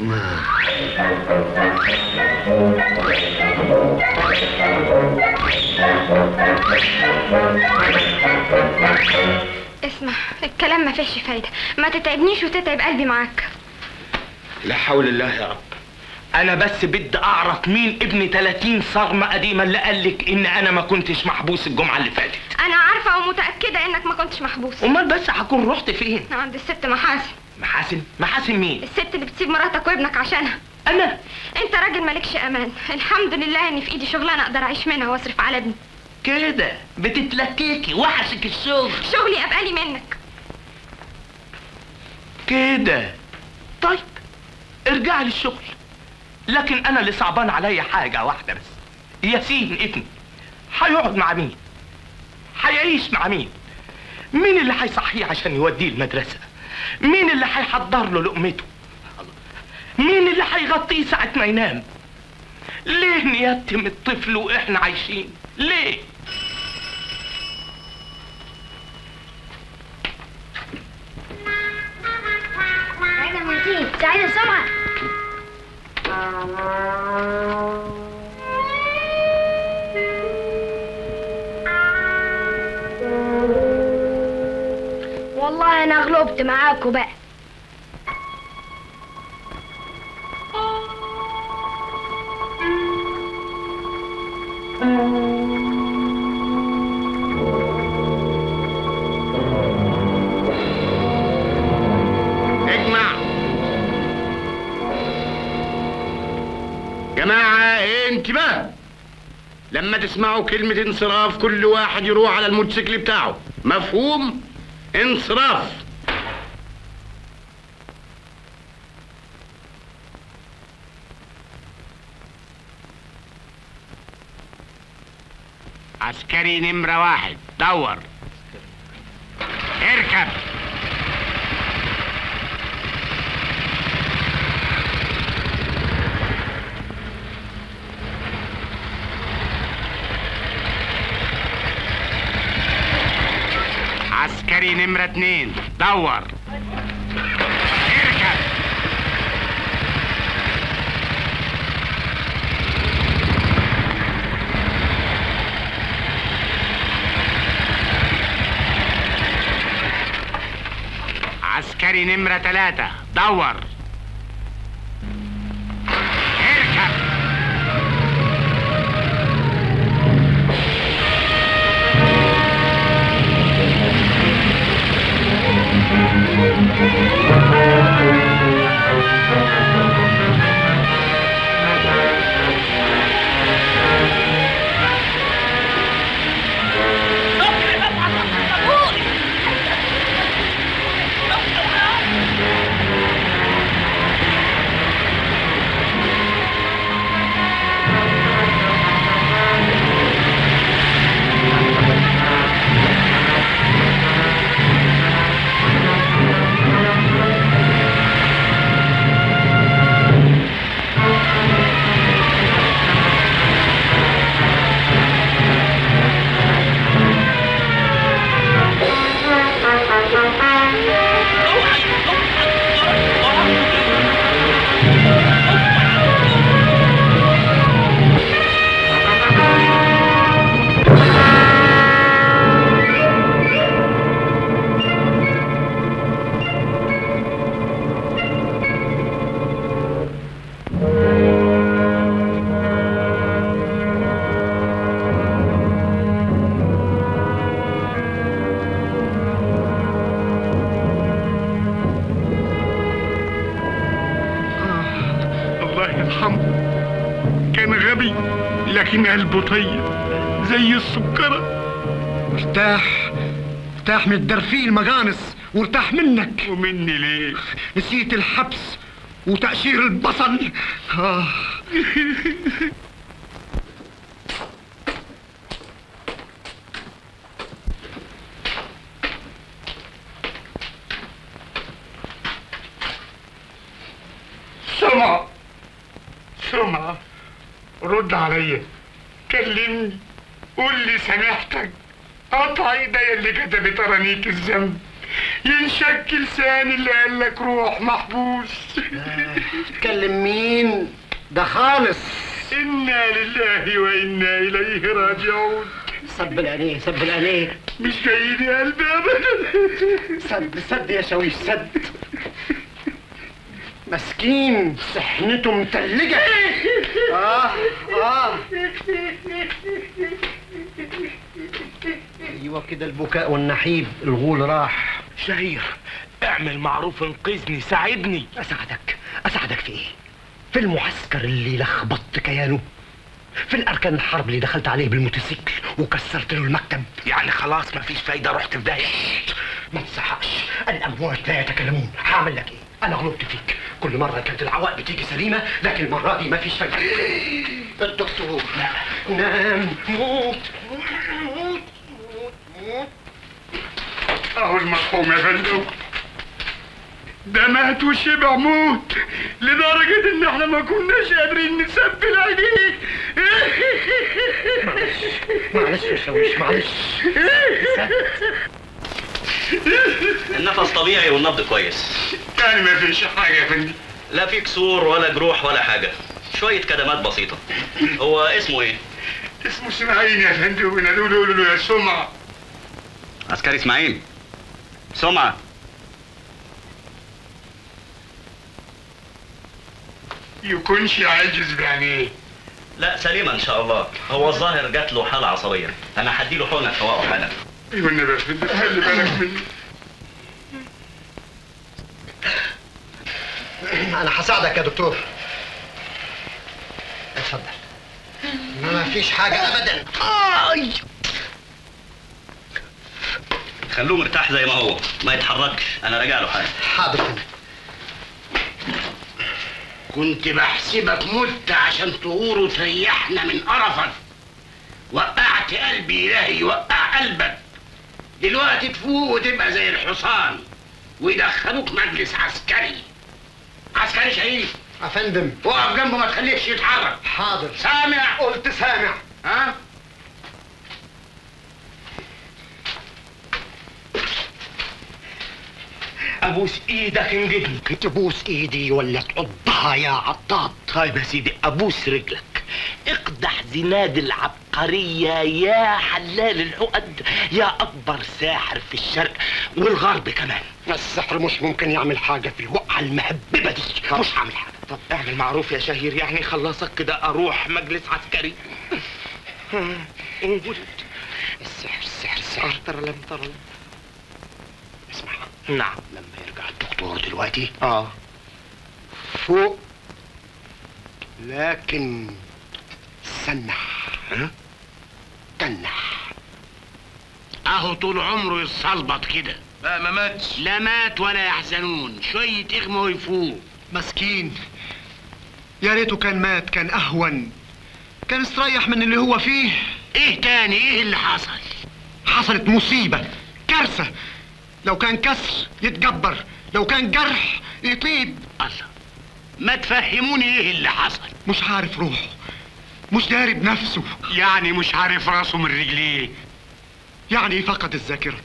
اسمع الكلام ما فيش فايدة ما تتعبنيش وتتعب قلبي معاك لا حول الله يا رب انا بس بدي اعرف مين ابن 30 صرمة قديمة اللي قالك ان انا ما كنتش محبوس الجمعة اللي فاتت انا عارفة ومتأكدة انك ما كنتش محبوس امال بس هكون رحت فين عند الست محاسن محاسن محاسن مين الست اللي بتسيب مراتك وابنك عشانها انا انت راجل مالكش امان الحمد لله ان في ايدي شغلانة اقدر اعيش منها واصرف على ابني كده بتتلككي وحشك الشغل شغلي ابقى لي منك كده طيب ارجعي للشغل لكن انا اللي صعبان عليا حاجه واحده بس ياسين ابني هيقعد مع مين هيعيش مع مين مين اللي هيصحيه عشان يوديه المدرسه مين اللي هيحضر له لقمته مين اللي هيغطيه ساعه ما ينام ليه نيتم الطفل واحنا عايشين ليه سعيدة ميتين سعيدة سمعة والله انا غلبت معاكوا بقى اجمع جماعة انتباه لما تسمعوا كلمة انصراف كل واحد يروح على الموتوسيكل بتاعه مفهوم انصراف عسكري نمرة واحد دور اركب عسكري نمرة اتنين دور اركب عسكري نمرة تلاتة دور اركب الله يرحمه كان غبي لكن قلبه طيب زي السكرة ارتاح ارتاح من الدرفيل مجانس وارتاح منك ومني ليه نسيت الحبس وتقشير البصل آه. سمع سمع رد عليا كلمني قول لي سامحتك قطع ايديا اللي كتبت ارانيك الذنب ينشك لساني اللي قال لك روح محبوس تكلم مين ده خالص انا لله وانا اليه راجعون سب العينيه سب العينيه مش جايلي قلبي ابدا سد سد يا شويش سد مسكين سحنته متلجة آه آه أيوة كده البكاء والنحيب الغول راح شهير اعمل معروف انقذني ساعدني أساعدك أساعدك في إيه؟ في المعسكر اللي لخبطت كيانه في الأركان الحرب اللي دخلت عليه بالموتوسيكل وكسرت له المكتب يعني خلاص مفيش فايدة رحت في داهية ما تزعقش الأموات لا يتكلمون هعمل لك إيه؟ أنا غلطت فيك كل مرة كانت العوائق بتيجي سليمة لكن المرة دي مفيش فايدة الدكتور لا نام موت موت موت اهو المرحوم يا فندم ده مات وشبع موت لدرجة ان احنا ما كناش قادرين نسبل عينيه معلش يا شويش معلش النفس طبيعي والنبض كويس يعني ما فيش حاجة يا فندم لا في كسور ولا جروح ولا حاجة شوية كدمات بسيطة هو اسمه ايه؟ اسمه اسماعيل يا فندم ونادوا له له يا سمعة عسكري اسماعيل سمعة يكونش عاجز بعينيه لا سليمة ان شاء الله هو الظاهر جات له حالة عصبية انا هديله حقنة فوقه حالا ايوه النبي يا فندم خلي بالك مني أنا هساعدك يا دكتور اتفضل ما فيش حاجة أبدا آي خلوه مرتاح زي ما هو ما يتحركش انا راجع له حالا حاضر فندم كنت بحسبك مت عشان تغور وتريحنا من قرفك وقعت وقعت قلبي إلهي يوقع قلبك دلوقتي تفوق وتبقى زي الحصان ويدخلوك مجلس عسكري عسكري شريف افندم وقف جنبه ما تخليهش يتحرك حاضر سامع قلت سامع ها ابوس ايدك انجدني تبوس ايدي ولا تقضها يا عطاب طيب يا سيدي ابوس رجلك اقدح زناد العبقرية يا حلال العقد يا اكبر ساحر في الشرق والغرب كمان السحر مش ممكن يعمل حاجة في الوقعة المهببة دي مش هعمل حاجة طب اعمل معروف يا شهير يعني خلصك كده اروح مجلس عسكري قول السحر السحر السحر ترى لم ترى لم اسمع نعم لما يرجع الدكتور دلوقتي اه فوق لكن سنح تنح اهو طول عمره يتصلبط كده لا ما ماتش لا مات ولا يحزنون شوية اغمى ويفوق مسكين يا ريته كان مات كان اهون كان استريح من اللي هو فيه ايه تاني ايه اللي حصل حصلت مصيبة كارثة لو كان كسر يتجبر لو كان جرح يطيب الله ما تفهموني ايه اللي حصل مش عارف روحه مش داري بنفسه يعني مش عارف راسه من رجليه يعني فقد الذاكرة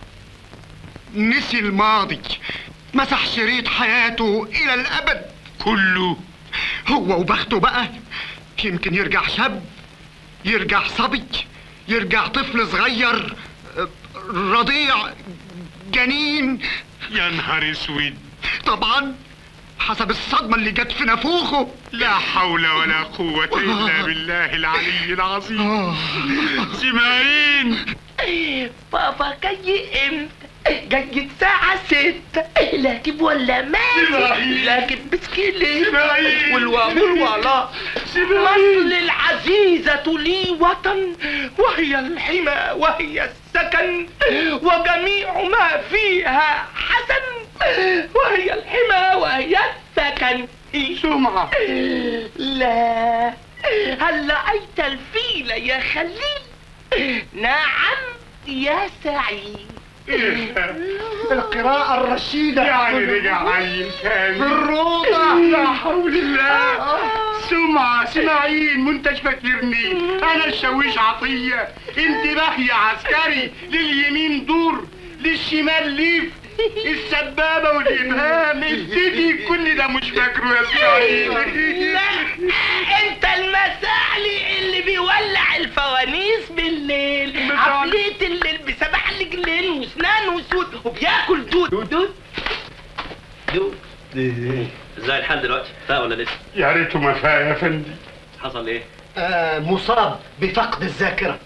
نسي الماضي مسح شريط حياته إلى الأبد كله هو وبخته بقى يمكن يرجع شاب يرجع صبي يرجع طفل صغير آه، رضيع جنين يا نهار اسود طبعا حسب الصدمة اللي جت في نافوخه لا حول ولا قوة إلا بالله العلي العظيم سمعين بابا جاي امتى؟ جاي الساعة ستة لكن ولا ماشي لكن بسكيلي والوامر ولا مصر العزيزة لي وطن وهي الحمى وهي السكن وجميع ما فيها حسن وهي الحمى وهي السكن سمعة لا هل رأيت الفيل يا خليل نعم يا سعيد القراءة الرشيدة يعني رجع عيل تاني بالروضة لا حول الله سمعة اسماعيل ما انتش فاكرني انا الشويش عطية انتباه يا عسكري لليمين دور للشمال ليف السبابة والإبهام ابتدي كل ده مش فاكره يا اسماعيل لا انت المساعلي اللي بيولع الفوانيس بالليل عفليت الليل بسبع رجلين واسنان وسود وبياكل دود دود دود ازاي الحال دلوقتي؟ فاق ولا لسه؟ يا ريته ما فاق يا فندم حصل ايه؟ آه مصاب بفقد الذاكرة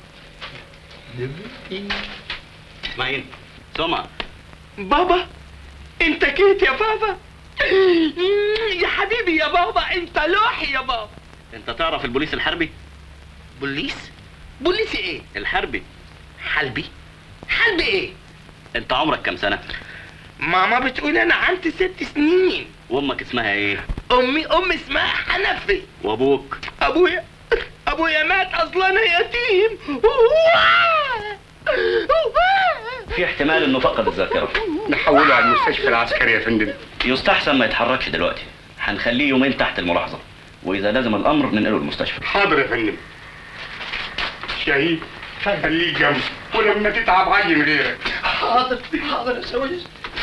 اسماعيل سمعة بابا انت جيت يا بابا يا حبيبي يا بابا انت لوحي يا بابا انت تعرف البوليس الحربي؟ بوليس بوليس ايه الحربي حلبي حلبي ايه انت عمرك كام سنة؟ ماما بتقول انا عندي ست سنين وامك اسمها ايه؟ امي ام اسمها حنفي وابوك؟ ابويا ابويا مات اصلا أنا يتيم في احتمال انه فقد الذاكرة نحوله على المستشفى العسكري يا فندم يستحسن ما يتحركش دلوقتي هنخليه يومين تحت الملاحظة واذا لزم الامر ننقله المستشفى حاضر يا فندم شهيد خليه جنبي ولما تتعب عين غيرك حاضر حاضر يا شويش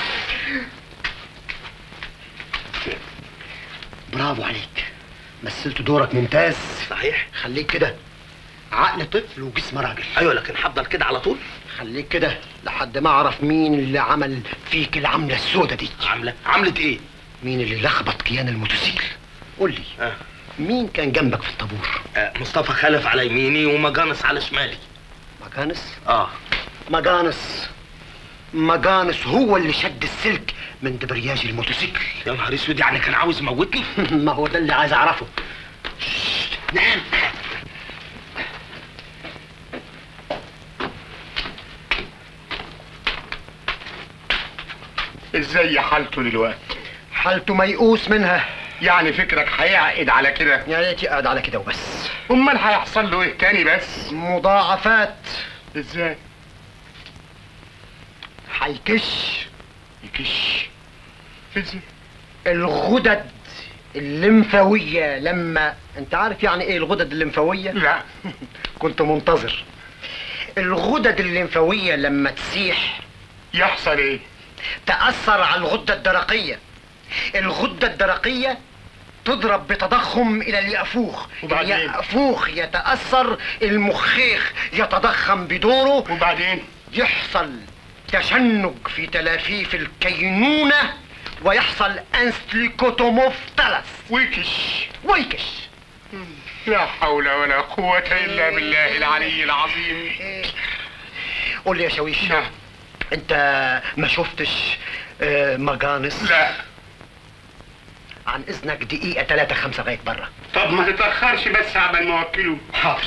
برافو عليك مثلت دورك ممتاز صحيح خليك كده عقل طفل وجسم راجل ايوه لكن هفضل كده على طول خليك كده لحد ما اعرف مين اللي عمل فيك العمله السودة دي عمله عملت ايه مين اللي لخبط كيان الموتوسيكل قول لي آه. مين كان جنبك في الطابور آه مصطفى خلف على يميني ومجانس على شمالي مجانس اه مجانس مجانس هو اللي شد السلك من دبرياج الموتوسيكل يا نهار اسود يعني كان عاوز يموتني ما هو ده اللي عايز اعرفه ششت، نام ازاي حالته دلوقتي حالته ميؤوس منها يعني فكرك هيعقد على كده يا ريت يقعد على كده وبس امال هيحصل له ايه تاني بس مضاعفات ازاي هيكش يكش ازاي الغدد الليمفاوية لما انت عارف يعني ايه الغدد الليمفاوية؟ لا كنت منتظر الغدد الليمفاوية لما تسيح يحصل ايه؟ تأثر على الغدة الدرقية الغدة الدرقية تضرب بتضخم إلى اليأفوخ وبعدين؟ اليأفوخ يتأثر المخيخ يتضخم بدوره وبعدين؟ يحصل تشنج في تلافيف الكينونة ويحصل انستليكوتوموفتالس ويكش ويكش لا حول ولا قوة إلا بالله العلي العظيم قول لي يا شويش نعم انت ما شفتش آه، مجانس لا عن اذنك دقيقة تلاتة خمسة لغاية بره طب ما تتأخرش بس عبال ما اوكله حاضر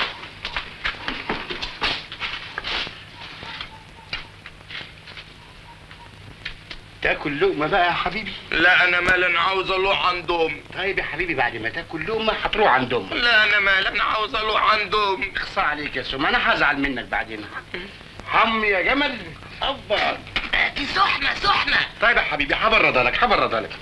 تاكل لقمة بقى يا حبيبي لا انا مال انا عاوز اروح عند امي طيب يا حبيبي بعد ما تاكل لقمة هتروح عند امك لا انا مال انا عاوز اروح عند امي اخصى عليك يا سوم انا هزعل منك بعدين حم يا جمل افضل دي سخنه سخنه طيب يا حبيبي هبردها لك هبردها لك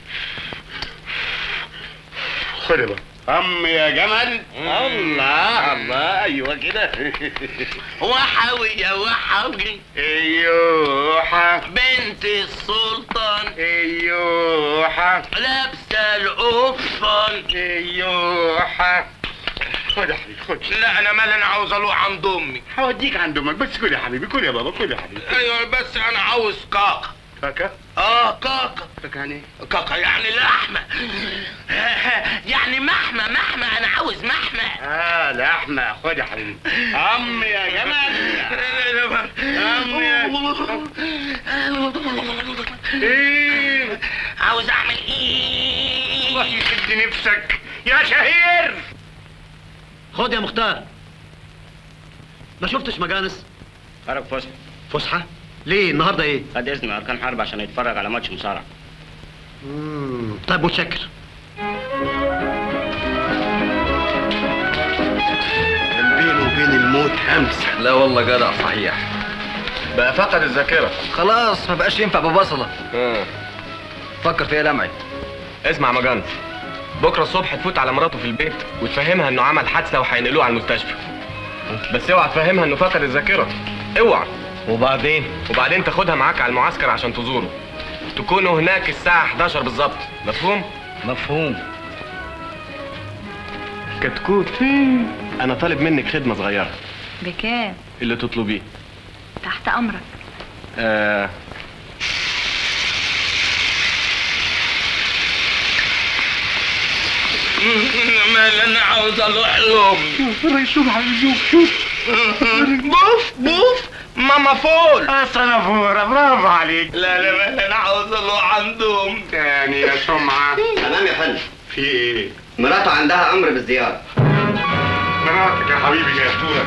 خد بقى حم يا جمل الله الله ايوه كده وحوي يا وحوي ايوه بنت السلطان ايوه لابسه القفطان ايوه خد يا حبيبي خد لا انا مال انا عاوز اروح عند امي هوديك عند امك بس كل يا حبيبي كل يا بابا كل يا حبيبي ايوه بس انا عاوز كاكا كاكا اه كاكا كاكا يعني كاكا يعني لحمه يعني محمى محمى انا عاوز محمى اه لحمة خد يا حبيبي أم يا جمل أم يا إيه عاوز اعمل ايه الله يسد نفسك يا شهير خد يا مختار ما شفتش مجانس خرج فسح فسحة ليه النهارده ايه خد اذن اركان حرب عشان يتفرج على ماتش مصارعه مم. طيب متشكر كان بينه وبين الموت همسة لا والله جدع صحيح بقى فقد الذاكرة خلاص ما بقاش ينفع ببصلة آه. فكر فيها لمعي اسمع مجانس بكره الصبح تفوت على مراته في البيت وتفهمها انه عمل حادثه وهينقلوه على المستشفى بس اوعى تفهمها انه فقد الذاكره اوعى وبعدين وبعدين تاخدها معاك على المعسكر عشان تزوره تكونوا هناك الساعه 11 بالظبط مفهوم مفهوم كتكوت انا طالب منك خدمه صغيره بكام اللي تطلبيه تحت امرك آه مال انا عاوز اروح لامي رئيسون على شوف بوف بوف ماما فول صنفورة برافو عليك لا لا مال انا عاوز اروح عند امي تاني يا سمعة تمام يا فندم في ايه؟ مراته عندها امر بالزياره مراتك يا حبيبي جايبتولك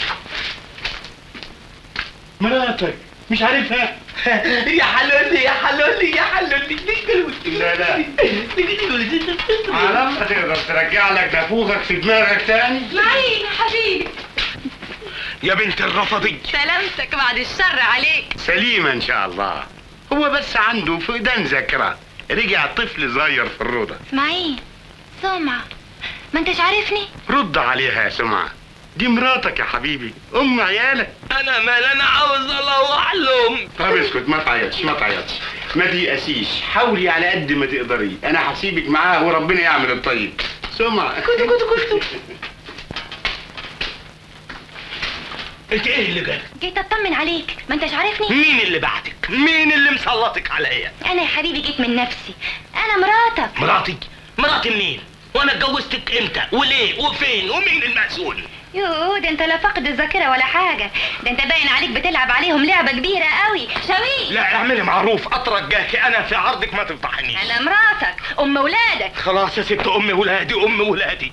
مراتك مش عارفها يا حلولي يا حلولي يا حلولي لا لا على ما تقدر ترجع لك نافوخك في دماغك تاني معين حبيبي يا بنت الرفضي سلامتك بعد الشر عليك سليمة ان شاء الله هو بس عنده فقدان ذاكرة رجع طفل صغير في الروضة اسماعيل سمعة ما انتش عارفني رد عليها يا سمعة دي مراتك يا حبيبي ام عيالك انا مال انا عاوز اروح لامي طب اسكت ما تعيطش ما تعيطش ما تيأسيش حاولي على قد ما تقدري انا هسيبك معاه وربنا يعمل الطيب سمعة كنت كنت كنت انت ايه اللي جاي جيت اطمن عليك ما انتش عارفني مين اللي بعتك مين اللي مسلطك عليا انا يا حبيبي جيت من نفسي انا مراتك مراتي مراتي منين وانا اتجوزتك امتى وليه وفين ومين المسؤول يوه ده انت لا فاقد الذاكره ولا حاجه ده انت باين عليك بتلعب عليهم لعبه كبيره قوي شويش لا اعملي معروف اترجاكي انا في عرضك ما تفضحنيش انا مراتك ام ولادك خلاص يا ست ام ولادي ام ولادي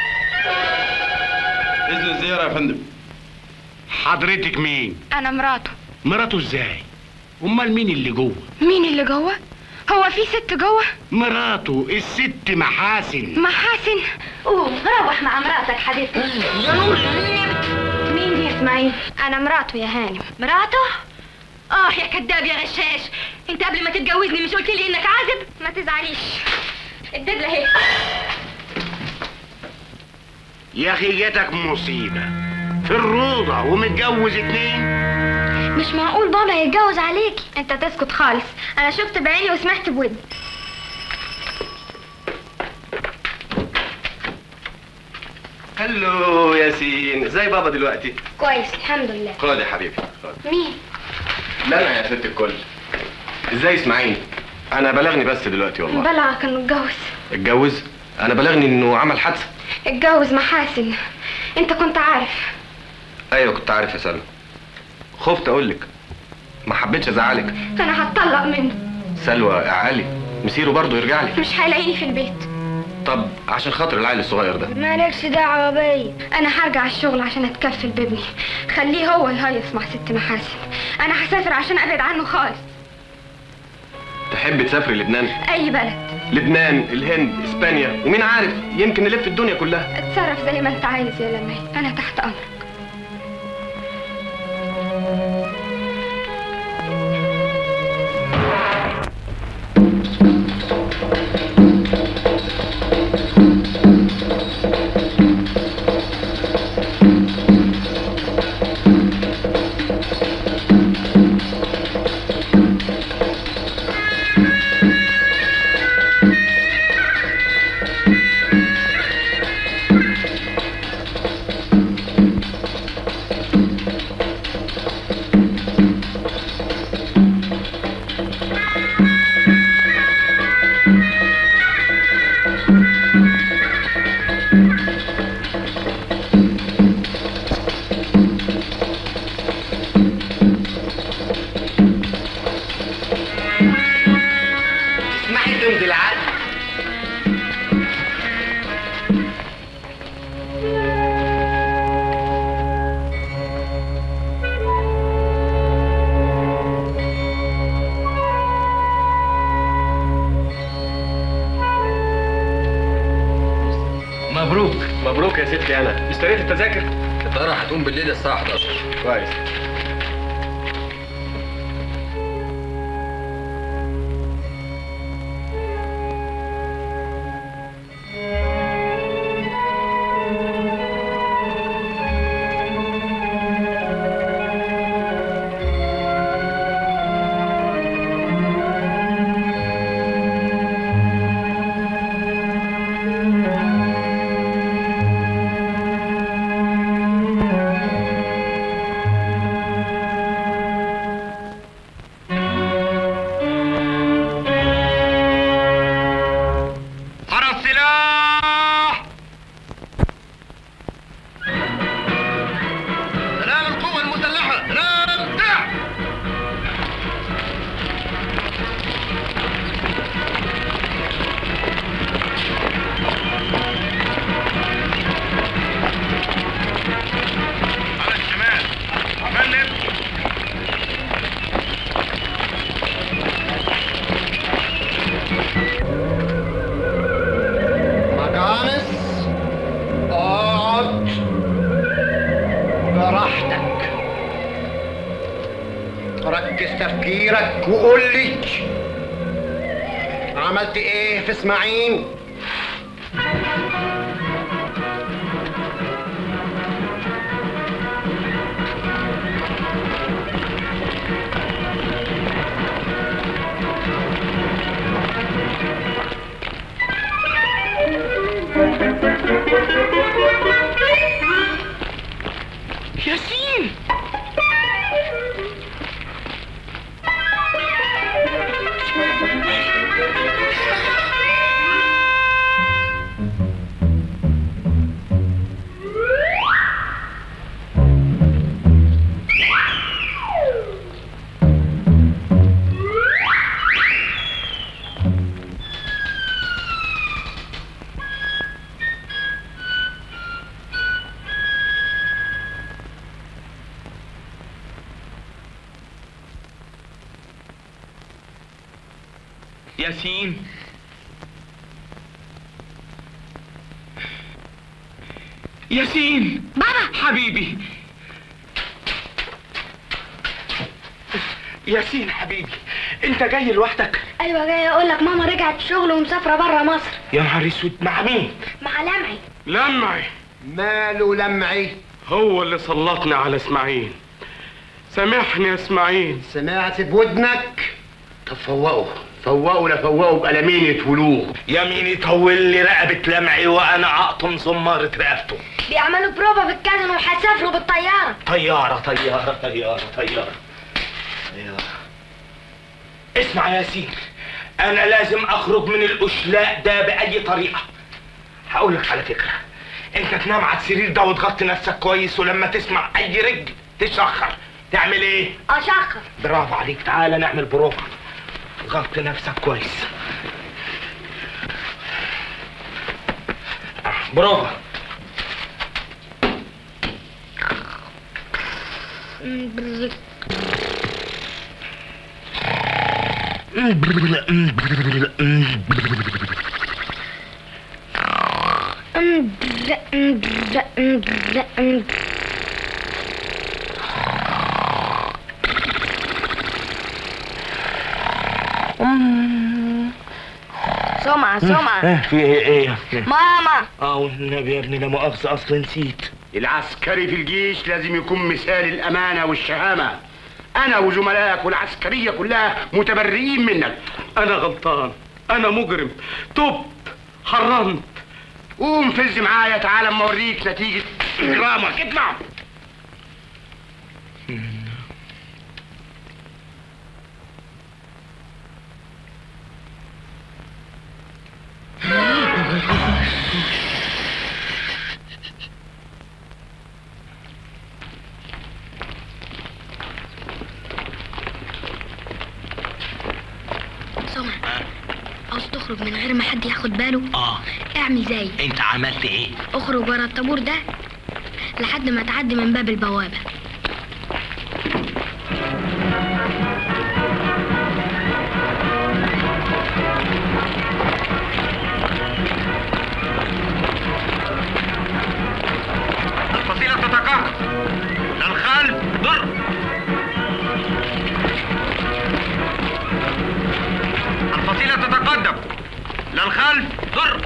اذن الزيارة يا فندم حضرتك مين انا مراته مراته ازاي امال مين اللي جوه مين اللي جوه هو في ست جوه مراته الست محاسن محاسن قوم روح مع مراتك حبيبتي يا نور مين دي اسماعيل انا مراته يا هانم مراته اه يا كداب يا غشاش انت قبل ما تتجوزني مش قلت لي انك عازب ما تزعليش الدبله اهي يا اخي جاتك مصيبة في الروضة ومتجوز اتنين مش معقول بابا يتجوز عليكي انت تسكت خالص انا شفت بعيني وسمعت بودني هلو ياسين ازاي بابا دلوقتي كويس الحمد لله خد يا حبيبي خد مين لا لا يا ست الكل ازاي اسماعيل انا بلغني بس دلوقتي والله بلع كان متجوز اتجوز انا بلغني انه عمل حادثه اتجوز محاسن انت كنت عارف ايوه كنت عارف يا سلمى خفت اقول لك ما حبيتش ازعلك انا هتطلق منه سلوى يا علي مسيره برضه يرجع لي مش هيلاقيني في البيت طب عشان خاطر العيل الصغير ده مالكش دعوة بيا انا هرجع الشغل عشان اتكفل بابني خليه هو يهيص مع ست محاسن انا هسافر عشان ابعد عنه خالص تحب تسافري لبنان اي بلد لبنان الهند اسبانيا ومين عارف يمكن نلف الدنيا كلها اتصرف زي ما انت عايز يا لمي انا تحت امرك اسمحي تمضي العقد مبروك مبروك يا ستي انا اشتريت التذاكر الطياره هتقوم بالليل الساعه 11 كويس حرى السلاح سلام القوة المسلحة سلام دع على الشمال عمال نبكي مجانس اقعد براحتك ركز تفكيرك وقول لي عملت ايه في اسماعيل ياسين ياسين ياسين بابا حبيبي ياسين حبيبي انت جاي لوحدك ايوه جاي اقول لك ماما رجعت شغل ومسافره بره مصر يا نهار اسود مع مين مع لمعي لمعي ماله لمعي هو اللي سلطنا على اسماعيل سامحني يا اسماعيل سمعت بودنك طب فوقوا فوقوا لا فوقوا بقلمين يتولوه يمين يطول لي رقبة لمعي وانا اقطم زمارة رقبته بيعملوا بروفا في الكازن وهيسافروا بالطياره طيارة طيارة طيارة طيارة طيارة اسمع يا ياسين انا لازم اخرج من الاشلاء ده باي طريقة هقول لك على فكرة انت تنام على السرير ده وتغطي نفسك كويس ولما تسمع اي رجل تشخر تعمل ايه اشخر برافو عليك تعالى نعمل بروفا غطي نفسك كويس برافو سمعة سمعة في ايه ايه ماما اه والنبي يا ابني لا مؤاخذة اصلا نسيت العسكري في الجيش لازم يكون مثال الأمانة والشهامة أنا وزملائك والعسكرية كلها متبرئين منك انا غلطان انا مجرم تب حرمت قوم فز معايا تعالى اما اوريك نتيجة إجرامك اطلع سمعة عاوز تخرج من غير ما حد ياخد باله اه اعمل زي انت عملت ايه اخرج ورا الطابور ده لحد ما تعدي من باب البوابة الفصيلة تتقاعد للخلف ضر الفصيلة تتقدم للخلف ضر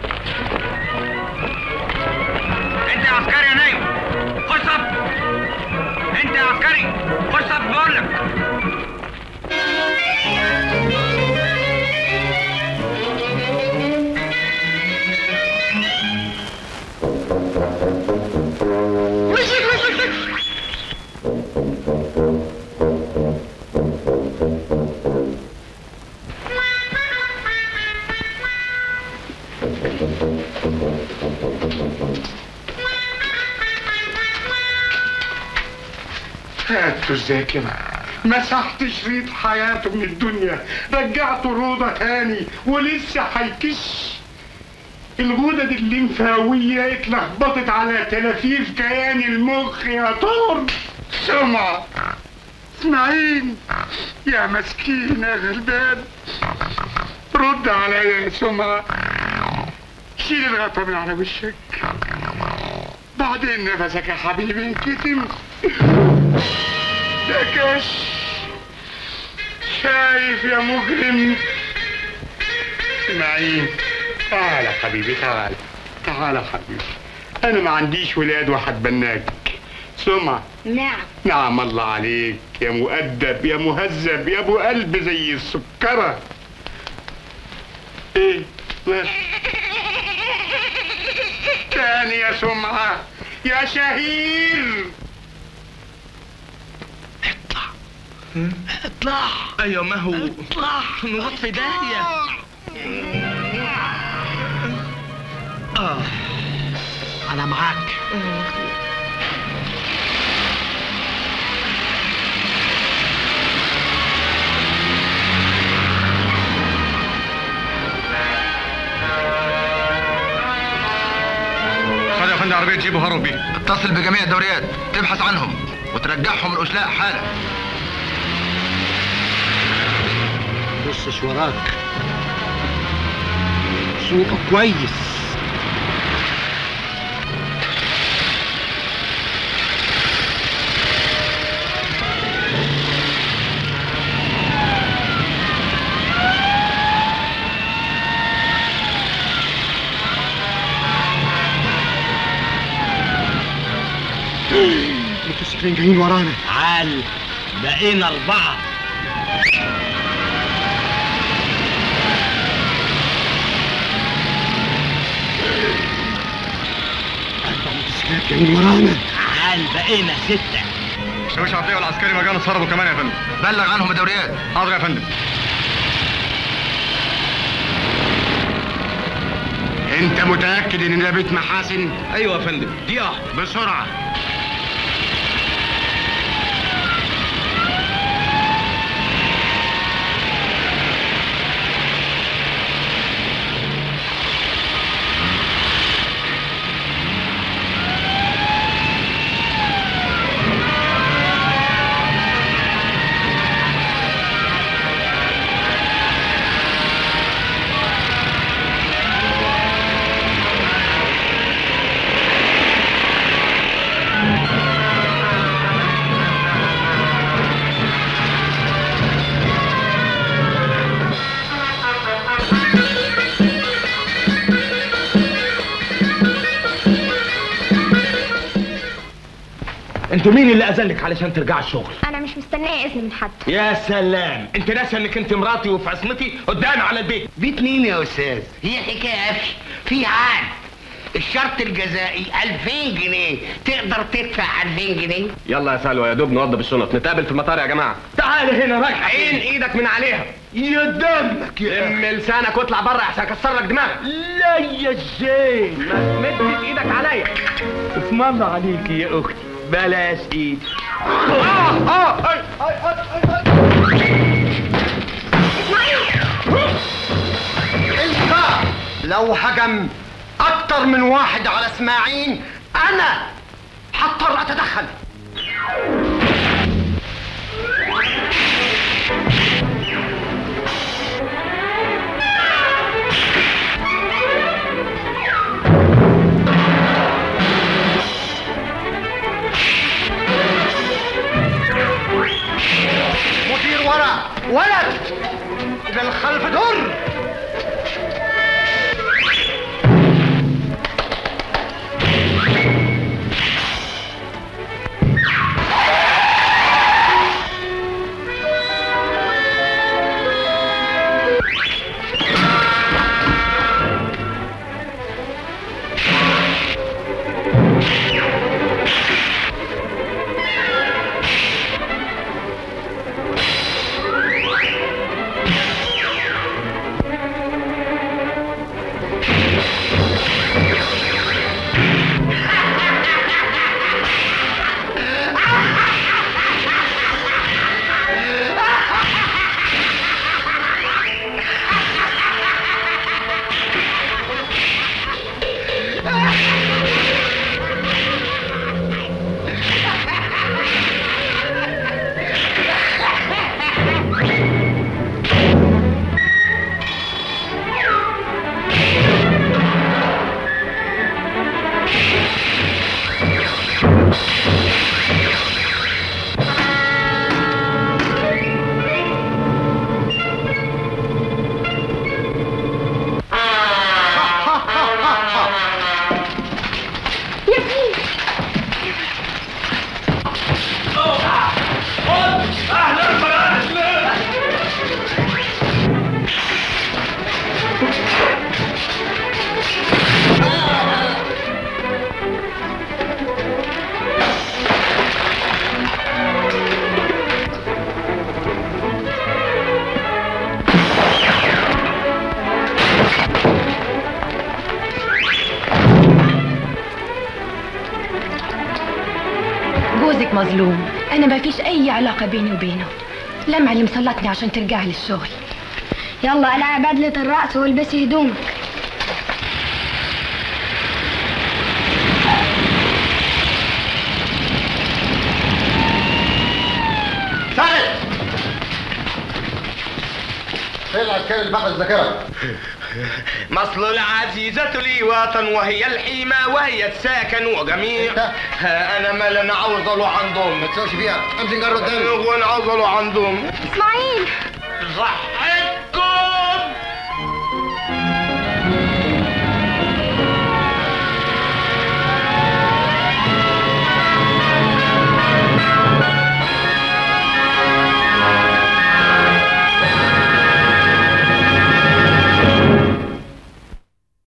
انت يا عسكري يا نايم خش صف انت يا عسكري خش صف بقول لك هاتوا الذاكرة مسحت شريط حياته من الدنيا رجعته روضة تاني ولسه هيكش الغدد الليمفاوية اتلخبطت على تلافيف كيان المخ يا طار سمعة اسماعيل يا مسكين يا غلبان رد عليا يا سمعة شيل الغطا من على وشك بعدين نفسك يا حبيبي انكتم ده كش شايف يا مجرم اسماعيل تعال يا حبيبي تعال تعال يا حبيبي انا ما عنديش ولاد وهتبناك سمع نعم نعم الله عليك يا مؤدب يا مهذب يا ابو قلب زي السكرة ايه بس تاني يا سمعة يا شهير اطلع ايوه ما هو اطلع نروح في داهية اه انا معاك خد يا فندم عربية جيب وهرب بيه اتصل بجميع الدوريات تبحث عنهم وترجعهم الأشلاء حالا بصش وراك السوق كويس الموتوسيكلين جايين ورانا عال بقينا أربعة الموتوسيكلات جايين ورانا عال بقينا ستة شاويش عطيه والعسكري مجانا اتسربوا كمان يا فندم بلغ عنهم الدوريات حاضر يا فندم انت متاكد ان ده بيت محاسن ايوه يا فندم دي اه بسرعه انت مين اللي اذنك علشان ترجع الشغل انا مش مستنيه اذن من حد يا سلام انت ناسي انك انت مراتي وفي عصمتي قدامي على البيت بيت مين يا أستاذ؟ هي حكاية قفش في عقد الشرط الجزائي 2000 جنيه تقدر تدفع 2000 جنيه؟ يلا يا سلوى يا دوب نوضب الشنط نتقابل في المطار يا جماعه تعال هنا رايح عين ايدك من عليها يا دمك يا ام لسانك واطلع بره احسن اكسر لك دماغك لا يا زين ما تمدش ايدك عليا اسم الله عليك يا اختي بلاش ايد اه اه اي اي اي اي انت لو هجم اكتر من واحد على اسماعيل انا هضطر اتدخل مدير ورا ولد للخلف در جوزك مظلوم انا ما فيش اي علاقه بيني وبينه لمع اللي مسلطني عشان ترجعي للشغل يلا قلعي بدلة الرقص والبسي هدومك فين العسكري اللي فقد الذاكره؟ مصر العزيزة لي وطن وهي الحيمة وهي الساكن وجميع ها انا مال انا عاوز اروح عندهم ما تسويش فيها امسك قدام وانا عاوز اروح عندهم اسماعيل صح